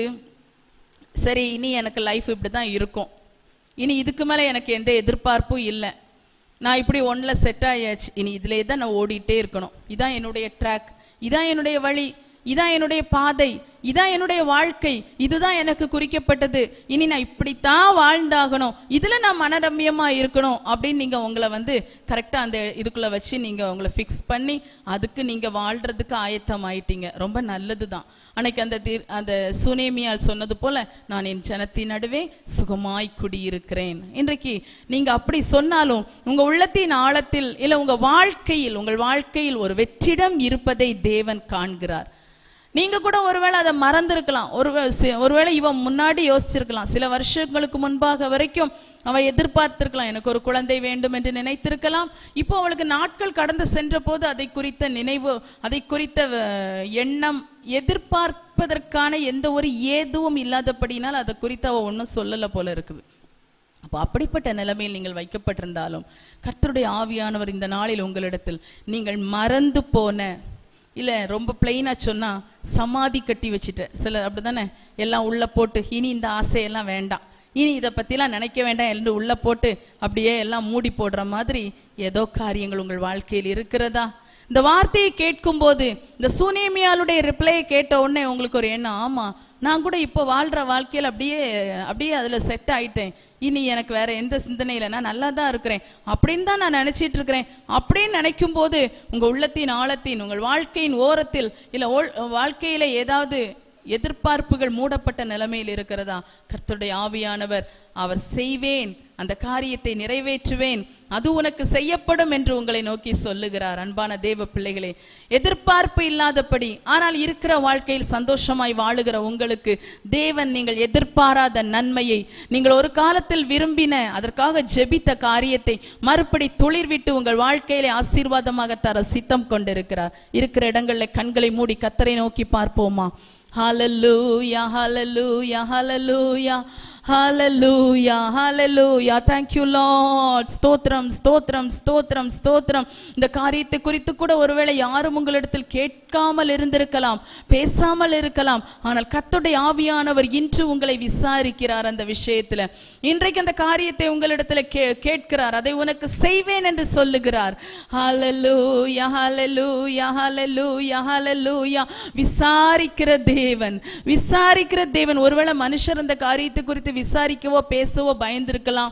சரி இனி எனக்கு லைஃப் இப்படி தான் இருக்கும் இனி இதுக்கு மேலே எனக்கு எந்த எதிர்பார்ப்பும் இல்லை நான் இப்படி ஒன்றில் செட் ஆயாச்சு இனி இதிலே தான் நான் ஓடிட்டே இருக்கணும் இதான் என்னுடைய ட்ராக் இதான் என்னுடைய வழி இதான் என்னுடைய பாதை இதான் என்னுடைய வாழ்க்கை இதுதான் எனக்கு குறிக்கப்பட்டது இனி நான் இப்படித்தான் வாழ்ந்தாகணும் இதுல நான் மனரம்யமா இருக்கணும் அப்படின்னு நீங்க உங்களை வந்து கரெக்டா அந்த இதுக்குள்ள வச்சு நீங்க உங்களை ஃபிக்ஸ் பண்ணி அதுக்கு நீங்க வாழ்றதுக்கு ஆயத்தமாயிட்டீங்க ரொம்ப நல்லதுதான் அன்னைக்கு அந்த தீர் அந்த சுனேமியால் சொன்னது போல நான் என் ஜனத்தின் நடுவே சுகமாய் குடியிருக்கிறேன் இன்றைக்கு நீங்க அப்படி சொன்னாலும் உங்க உள்ளத்தின் ஆழத்தில் இல்ல உங்க வாழ்க்கையில் உங்கள் வாழ்க்கையில் ஒரு வெற்றிடம் இருப்பதை தேவன் காண்கிறார் நீங்க கூட ஒருவேளை அதை மறந்திருக்கலாம் ஒரு ஒருவேளை இவன் முன்னாடி யோசிச்சிருக்கலாம் சில வருஷங்களுக்கு முன்பாக வரைக்கும் அவ எதிர்பார்த்திருக்கலாம் எனக்கு ஒரு குழந்தை வேண்டும் என்று நினைத்திருக்கலாம் இப்போ அவளுக்கு நாட்கள் கடந்து சென்ற போது அதை குறித்த நினைவு அதை குறித்த அஹ், எண்ணம் எதிர்பார்ப்பதற்கான எந்த ஒரு ஏதுவும் இல்லாதபடினால் அதை குறித்து அவ ஒன்றும் சொல்லலை போல இருக்குது அப்போ அப்படிப்பட்ட நிலைமையில் நீங்கள் வைக்கப்பட்டிருந்தாலும் கர்த்தருடைய ஆவியானவர் இந்த நாளில் உங்களிடத்தில் நீங்கள் மறந்து போன இல்ல ரொம்ப பிளெயினா சொன்னா சமாதி கட்டி வச்சுட்டேன் சில அப்படிதானே எல்லாம் உள்ள போட்டு இனி இந்த ஆசையெல்லாம் வேண்டாம் இனி இதை பற்றிலாம் நினைக்க வேண்டாம் என்று உள்ள போட்டு அப்படியே எல்லாம் மூடி போடுற மாதிரி ஏதோ காரியங்கள் உங்கள் வாழ்க்கையில் இருக்கிறதா இந்த வார்த்தையை கேட்கும்போது இந்த சுனேமியாளுடைய ரிப்ளையை கேட்ட உடனே உங்களுக்கு ஒரு எண்ணம் ஆமா நான் கூட இப்போ வாழ்ற வாழ்க்கையில் அப்படியே அப்படியே அதில் செட் ஆயிட்டேன் இனி எனக்கு வேற எந்த சிந்தனை இல்லை நான் நல்லா தான் இருக்கிறேன் அப்படின்னு தான் நான் நினைச்சிட்டு இருக்கிறேன் அப்படின்னு நினைக்கும் போது உங்க உள்ளத்தின் ஆழத்தின் உங்கள் வாழ்க்கையின் ஓரத்தில் இல்லை வாழ்க்கையில ஏதாவது எதிர்பார்ப்புகள் மூடப்பட்ட நிலைமையில் இருக்கிறதா கர்த்தருடைய ஆவியானவர் அவர் செய்வேன் அந்த காரியத்தை நிறைவேற்றுவேன் அது உனக்கு செய்யப்படும் என்று உங்களை நோக்கி சொல்லுகிறார் அன்பான தேவ பிள்ளைகளே எதிர்பார்ப்பு இல்லாதபடி ஆனால் இருக்கிற வாழ்க்கையில் சந்தோஷமாய் வாழுகிற உங்களுக்கு தேவன் நீங்கள் எதிர்பாராத நன்மையை நீங்கள் ஒரு காலத்தில் விரும்பின அதற்காக ஜெபித்த காரியத்தை மறுபடி துளிர்விட்டு உங்கள் வாழ்க்கையிலே ஆசீர்வாதமாக தர சித்தம் கொண்டிருக்கிறார் இருக்கிற இடங்களில் கண்களை மூடி கத்தரை நோக்கி பார்ப்போமா Hallelujah, hallelujah, hallelujah. Hallelujah, hallelujah. Thank you, Lord. ஸ்தோத்திரம் ஸ்தோத்திரம் ஸ்தோத்திரம் ஸ்தோத்திரம் இந்த காரியத்தை குறித்து கூட ஒருவேளை யாரும் உங்களிடத்தில் கேட்காமல் இருந்திருக்கலாம் பேசாமல் இருக்கலாம் ஆனால் கத்துடைய ஆவியானவர் இன்று உங்களை விசாரிக்கிறார் அந்த விஷயத்துல இன்றைக்கு அந்த காரியத்தை உங்களிடத்துல கே கேட்கிறார் அதை உனக்கு செய்வேன் என்று சொல்லுகிறார் ஹalleluya hallelujah hallelujah hallelujah விசாரிக்கிற தேவன் விசாரிக்கிற தேவன் ஒருவேளை மனுஷர் அந்த காரியத்தை குறித்து விசாரிக்கவோ பேசவோ பயந்திருக்கலாம்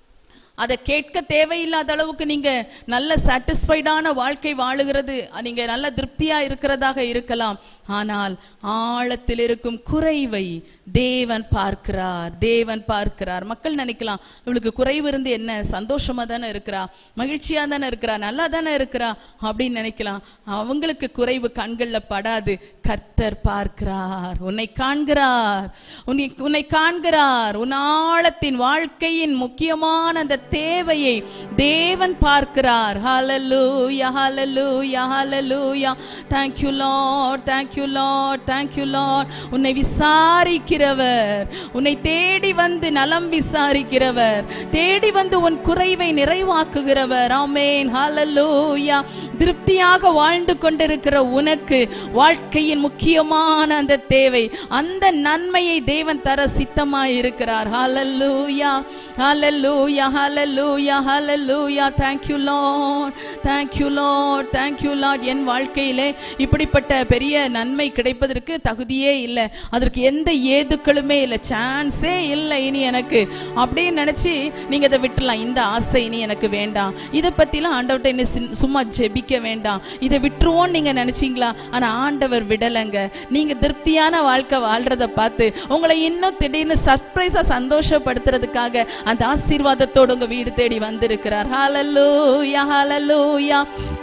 அதை கேட்க தேவையில்லாத அளவுக்கு நீங்க நல்ல சாட்டிஸ்ஃபைடான வாழ்க்கை வாழுகிறது நீங்க நல்ல திருப்தியா இருக்கிறதாக இருக்கலாம் ஆனால் ஆழத்தில் இருக்கும் குறைவை தேவன் பார்க்கிறார் தேவன் பார்க்கிறார் மக்கள் நினைக்கலாம் இவளுக்கு குறைவு இருந்து என்ன சந்தோஷமா தானே இருக்கிறா மகிழ்ச்சியா தானே இருக்கிறா நல்லா தானே இருக்கிறா அப்படின்னு நினைக்கலாம் அவங்களுக்கு குறைவு கண்கள்ல படாது கர்த்தர் பார்க்கிறார் உன்னை காண்கிறார் உன்னை உன்னை காண்கிறார் உன் ஆழத்தின் வாழ்க்கையின் முக்கியமான அந்த தேவையை தேவன் பார்க்கிறார் ஹalleluya hallelujah hallelujah thank you lord thank you lord thank you lord உன்னை விசாரிக்கிறவர் உன்னை தேடி வந்து நலம் விசாரிக்கிறவர் தேடி வந்து உன் குறைவை நிறைவாக்குகிறவர் ஆமென் ஹalleluya திருப்தியாக வாழ்ந்து கொண்டிருக்கிற உனக்கு வாழ்க்கையின் முக்கியமான அந்த தேவை அந்த நன்மையை தேவன் தர சித்தமாய் இருக்கிறார் ஹalleluya hallelujah hallelujah hallelujah thank you lord thank you lord thank you lord என் வாழ்க்கையிலே இப்படிப்பட்ட பெரிய நன்மை கிடைப்பதற்கு தகுதியே இல்லை அதற்கு எந்த ஏதுக்களுமே இல்லை சான்ஸே இல்லை இனி எனக்கு அப்படின்னு நினைச்சு நீங்க இதை விட்டுலாம் இந்த ஆசை இனி எனக்கு வேண்டாம் இதை பத்திலாம் ஆண்டவர்கிட்ட என்ன சின்- சும்மா ஜெபிக்க வேண்டாம் இதை விட்டுருவோன்னு நீங்க நினைச்சீங்களா ஆனா ஆண்டவர் விடலைங்க நீங்க திருப்தியான வாழ்க்கை வாழ்றத பார்த்து உங்களை இன்னும் திடீர்னு சர்ப்ரைஸா சந்தோஷப்படுத்துறதுக்காக அந்த ஆசீர்வாதத்தோடு உங்க வீடு தேடி வந்திருக்கிறார் ஹalleluya hallelujah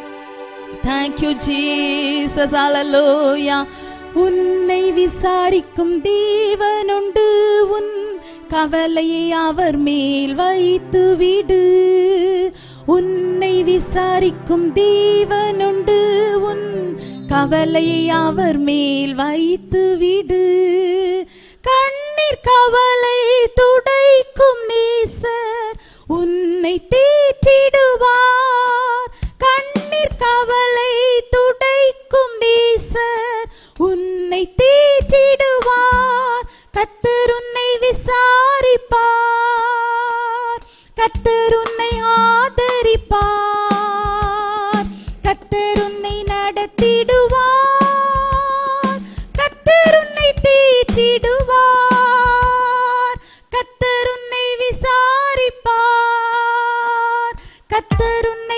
Thank you, Jesus. Hallelujah. உன்னை விசாரிக்கும் தேவனுண்டு உன் கவலையை அவர் மேல் வைத்து விடு உன்னை விசாரிக்கும் தேவனுண்டு உன் கவலையை அவர் மேல் வைத்து விடு கண்ணீர் கவலை துடைக்கும் நேசர் உன்னை தேற்றிடுவார் கண்ணீர் கவலை துடைக்கும் நேசர் உன்னை தேற்றிடுவார் கத்தர் உன்னை விசாரிப்பார் கத்தர் உன்னை ஆதரிப்பார் கத்தர் உன்னை நடத்திடுவார் கத்தர் உன்னை தேற்றிடுவார் கத்தர் உன்னை விசாரிப்பார் கத்தர் உன்னை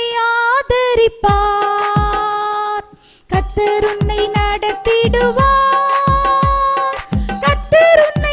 ஆதரிப்பார் கத்தர் உன்னை நடத்திடுவார் கத்தர் உன்னை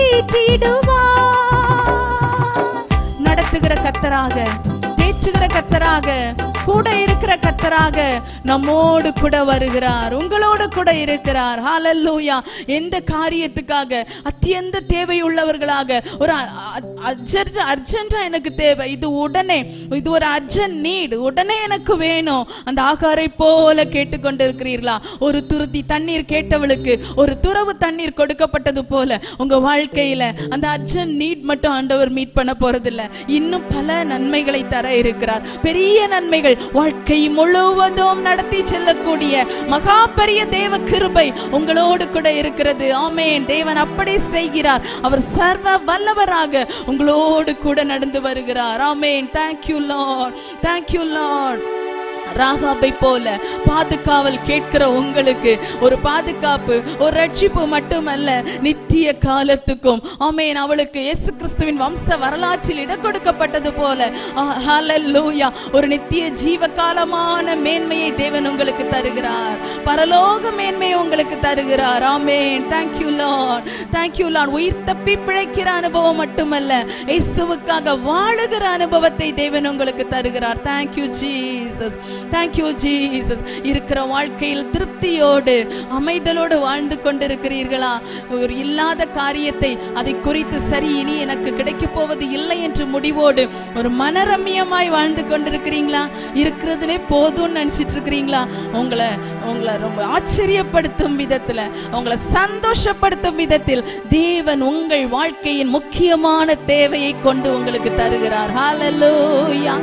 தேற்றிடுவார் நடத்துகிற கத்தராக தேற்றுகிற கத்தராக கூட இருக்கிற கத்தராக நம்மோடு கூட வருகிறார் உங்களோடு கூட இருக்கிறார் ஹalleluya எந்த காரியத்துக்காக அத்தியந்த தேவையுள்ளவர்களாக ஒரு அ- அ- அர்ஜென்ட் அர்ஜென்டா எனக்கு தேவை இது உடனே இது ஒரு அர்ஜென்ட் நீட் உடனே எனக்கு வேணும் அந்த ஆகாரை போல கேட்டுக்கொண்டிருக்கிறீர்களா ஒரு துருத்தி தண்ணீர் கேட்டவளுக்கு ஒரு துறவு தண்ணீர் கொடுக்கப்பட்டது போல உங்க வாழ்க்கையில அந்த அர்ஜென்ட் நீட் மட்டும் ஆண்டவர் மீட் பண்ண போறதில்ல இன்னும் பல நன்மைகளை தர இருக்கிறார் பெரிய நன்மைகள் வாழ்க்கை முழுவதும் நடத்தி செல்லக்கூடிய மகா பெரிய தேவ கிருபை உங்களோடு கூட இருக்கிறது ஆமென் தேவன் அப்படி செய்கிறார் அவர் சர்வ வல்லவராக உங்களோடு கூட நடந்து வருகிறார் ஆமென் தேங்க்யூ லார்ட் தேங்க்யூ லார்ட் ராகாபை போல பாதுகாவல் கேட்கிற உங்களுக்கு ஒரு பாதுகாப்பு ஒரு ரட்சிப்பு மட்டுமல்ல நித்திய காலத்துக்கும் ஆமென் அவளுக்கு இயேசு கிறிஸ்துவின் வம்ச வரலாற்றில் இடம் கொடுக்கப்பட்டது போல ஹalleluya ஒரு நித்திய ஜீவ காலமான மேன்மையை தேவன் உங்களுக்கு தருகிறார் பரலோக மேன்மையை உங்களுக்கு தருகிறார் ஆமென் thank you lord thank you lord உயிர் தப்பி பிழைக்கிற அனுபவம் மட்டுமல்ல இயேசுவுக்காக வாழுகிற அனுபவத்தை தேவன் உங்களுக்கு தருகிறார் thank you jesus thank you jesus இருக்கிற வாழ்க்கையில் திருப்தியோடு அமைதலோடு வாழ்ந்து கொண்டிருக்கிறீர்களா ஒரு இல்லாத காரியத்தை அதை குறித்து சரி இனி எனக்கு கிடைக்க போவது இல்லை என்று முடிவோடு ஒரு மனரம்யமாய் வாழ்ந்து கொண்டிருக்கிறீங்களா இருக்கிறதுலே போதும்னு நினைச்சிட்டு இருக்கிறீங்களா உங்களை உங்களை ரொம்ப ஆச்சரியப்படுத்தும் விதத்துல உங்களை சந்தோஷப்படுத்தும் விதத்தில் தேவன் உங்கள் வாழ்க்கையின் முக்கியமான தேவையை கொண்டு உங்களுக்கு தருகிறார் ஹalleluya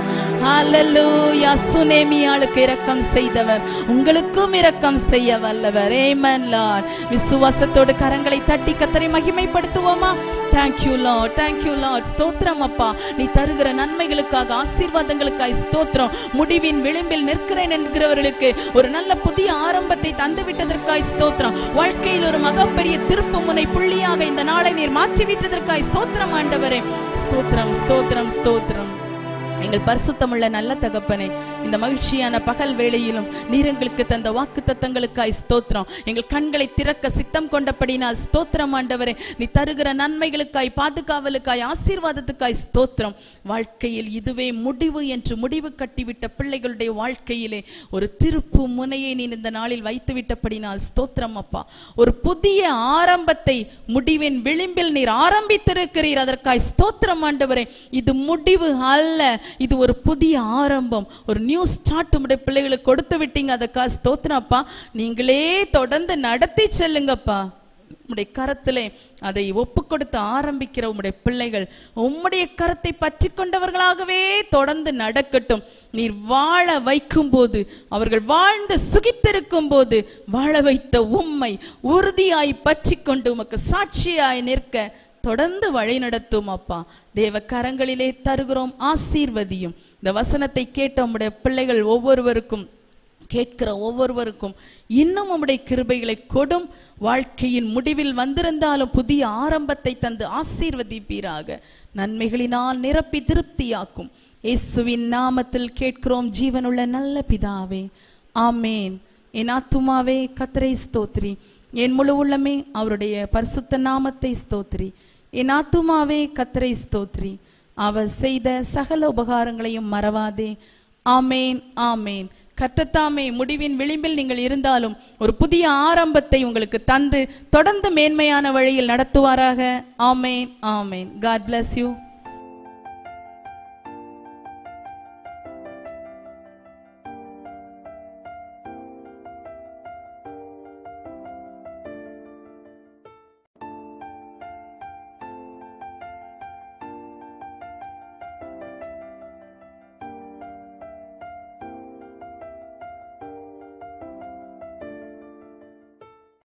ஹalleluya சுனேமியாளுக்கு இரக்கம் செய்தவர் உங்களுக்கும் இரக்கம் செய்ய வல்லவர் ஆமென் லார்ட் விசுவாசத்தோடு கரங்களை தட்டி கத்தரை மகிமைப்படுத்துவோமா தேங்க்யூ லார்ட் தேங்க்யூ லார்ட் ஸ்தோத்திரம் அப்பா நீ தருகிற நன்மைகளுக்காக ஆசீர்வாதங்களுக்காய் ஸ்தோத்திரம் முடிவின் விளிம்பில் நிற்கிறேன் என்கிறவர்களுக்கு ஒரு நல்ல புதிய ஆரம்பத்தை தந்து விட்டதற்காய் ஸ்தோத்திரம் வாழ்க்கையில் ஒரு மகப்பெரிய திருப்பு முனை புள்ளியாக இந்த நாளை நீர் மாற்றி விட்டதற்காய் ஸ்தோத்திரம் ஆண்டவரே ஸ்தோத்திரம் ஸ்தோத்திரம் ஸ்தோத்திரம் எங்கள் பரிசுத்தமுள்ள நல்ல தகப்பனே இந்த மகிழ்ச்சியான பகல் வேளையிலும் நீர் எங்களுக்கு தந்த வாக்கு தத்தங்களுக்காய் ஸ்தோத்திரம் எங்கள் கண்களை திறக்க சித்தம் கொண்டபடினால் ஸ்தோத்திரம் ஆண்டவரே நீ தருகிற நன்மைகளுக்காய் பாதுகாவலுக்காய் ஆசீர்வாதத்துக்காய் ஸ்தோத்திரம் வாழ்க்கையில் இதுவே முடிவு என்று முடிவு கட்டிவிட்ட பிள்ளைகளுடைய வாழ்க்கையிலே ஒரு திருப்பு முனையை நீ இந்த நாளில் வைத்து விட்டபடினால் ஸ்தோத்திரம் அப்பா ஒரு புதிய ஆரம்பத்தை முடிவின் விளிம்பில் நீர் ஆரம்பித்திருக்கிறீர் அதற்காய் ஸ்தோத்திரம் ஆண்டவரே இது முடிவு அல்ல இது ஒரு புதிய ஆரம்பம் ஒரு நியூ ஸ்டார்ட் உடைய பிள்ளைகளுக்கு கொடுத்து விட்டீங்க அதுக்காக ஸ்தோத்திரப்பா நீங்களே தொடர்ந்து நடத்தி செல்லுங்கப்பா உம்முடைய கரத்திலே அதை ஒப்பு கொடுத்து ஆரம்பிக்கிற உம்முடைய பிள்ளைகள் உம்முடைய கரத்தை பற்றி கொண்டவர்களாகவே தொடர்ந்து நடக்கட்டும் நீர் வாழ வைக்கும் போது அவர்கள் வாழ்ந்து சுகித்திருக்கும் போது வாழ வைத்த உம்மை உறுதியாய் பற்றி கொண்டு உமக்கு சாட்சியாய் நிற்க தொடர்ந்து வழி நடத்தும் அப்பா தேவ கரங்களிலே தருகிறோம் ஆசீர்வதியும் இந்த வசனத்தை கேட்ட உம்முடைய பிள்ளைகள் ஒவ்வொருவருக்கும் கேட்கிற ஒவ்வொருவருக்கும் இன்னும் உம்முடைய கிருபைகளை கொடும் வாழ்க்கையின் முடிவில் வந்திருந்தாலும் புதிய ஆரம்பத்தை தந்து ஆசீர்வதிப்பீராக நன்மைகளினால் நிரப்பி திருப்தியாக்கும் இயேசுவின் நாமத்தில் கேட்கிறோம் ஜீவனுள்ள நல்ல பிதாவே ஆமேன் என் ஆத்துமாவே கத்தரை ஸ்தோத்ரி என் முழு உள்ளமே அவருடைய பரிசுத்த நாமத்தை ஸ்தோத்ரி என் ஆத்துமாவே கத்தரை ஸ்தோத்ரி அவர் செய்த சகல உபகாரங்களையும் மறவாதே ஆமேன் ஆமேன் கத்தத்தாமே முடிவின் விளிம்பில் நீங்கள் இருந்தாலும் ஒரு புதிய ஆரம்பத்தை உங்களுக்கு தந்து தொடர்ந்து மேன்மையான வழியில் நடத்துவாராக ஆமேன் ஆமேன் காட் bless யூ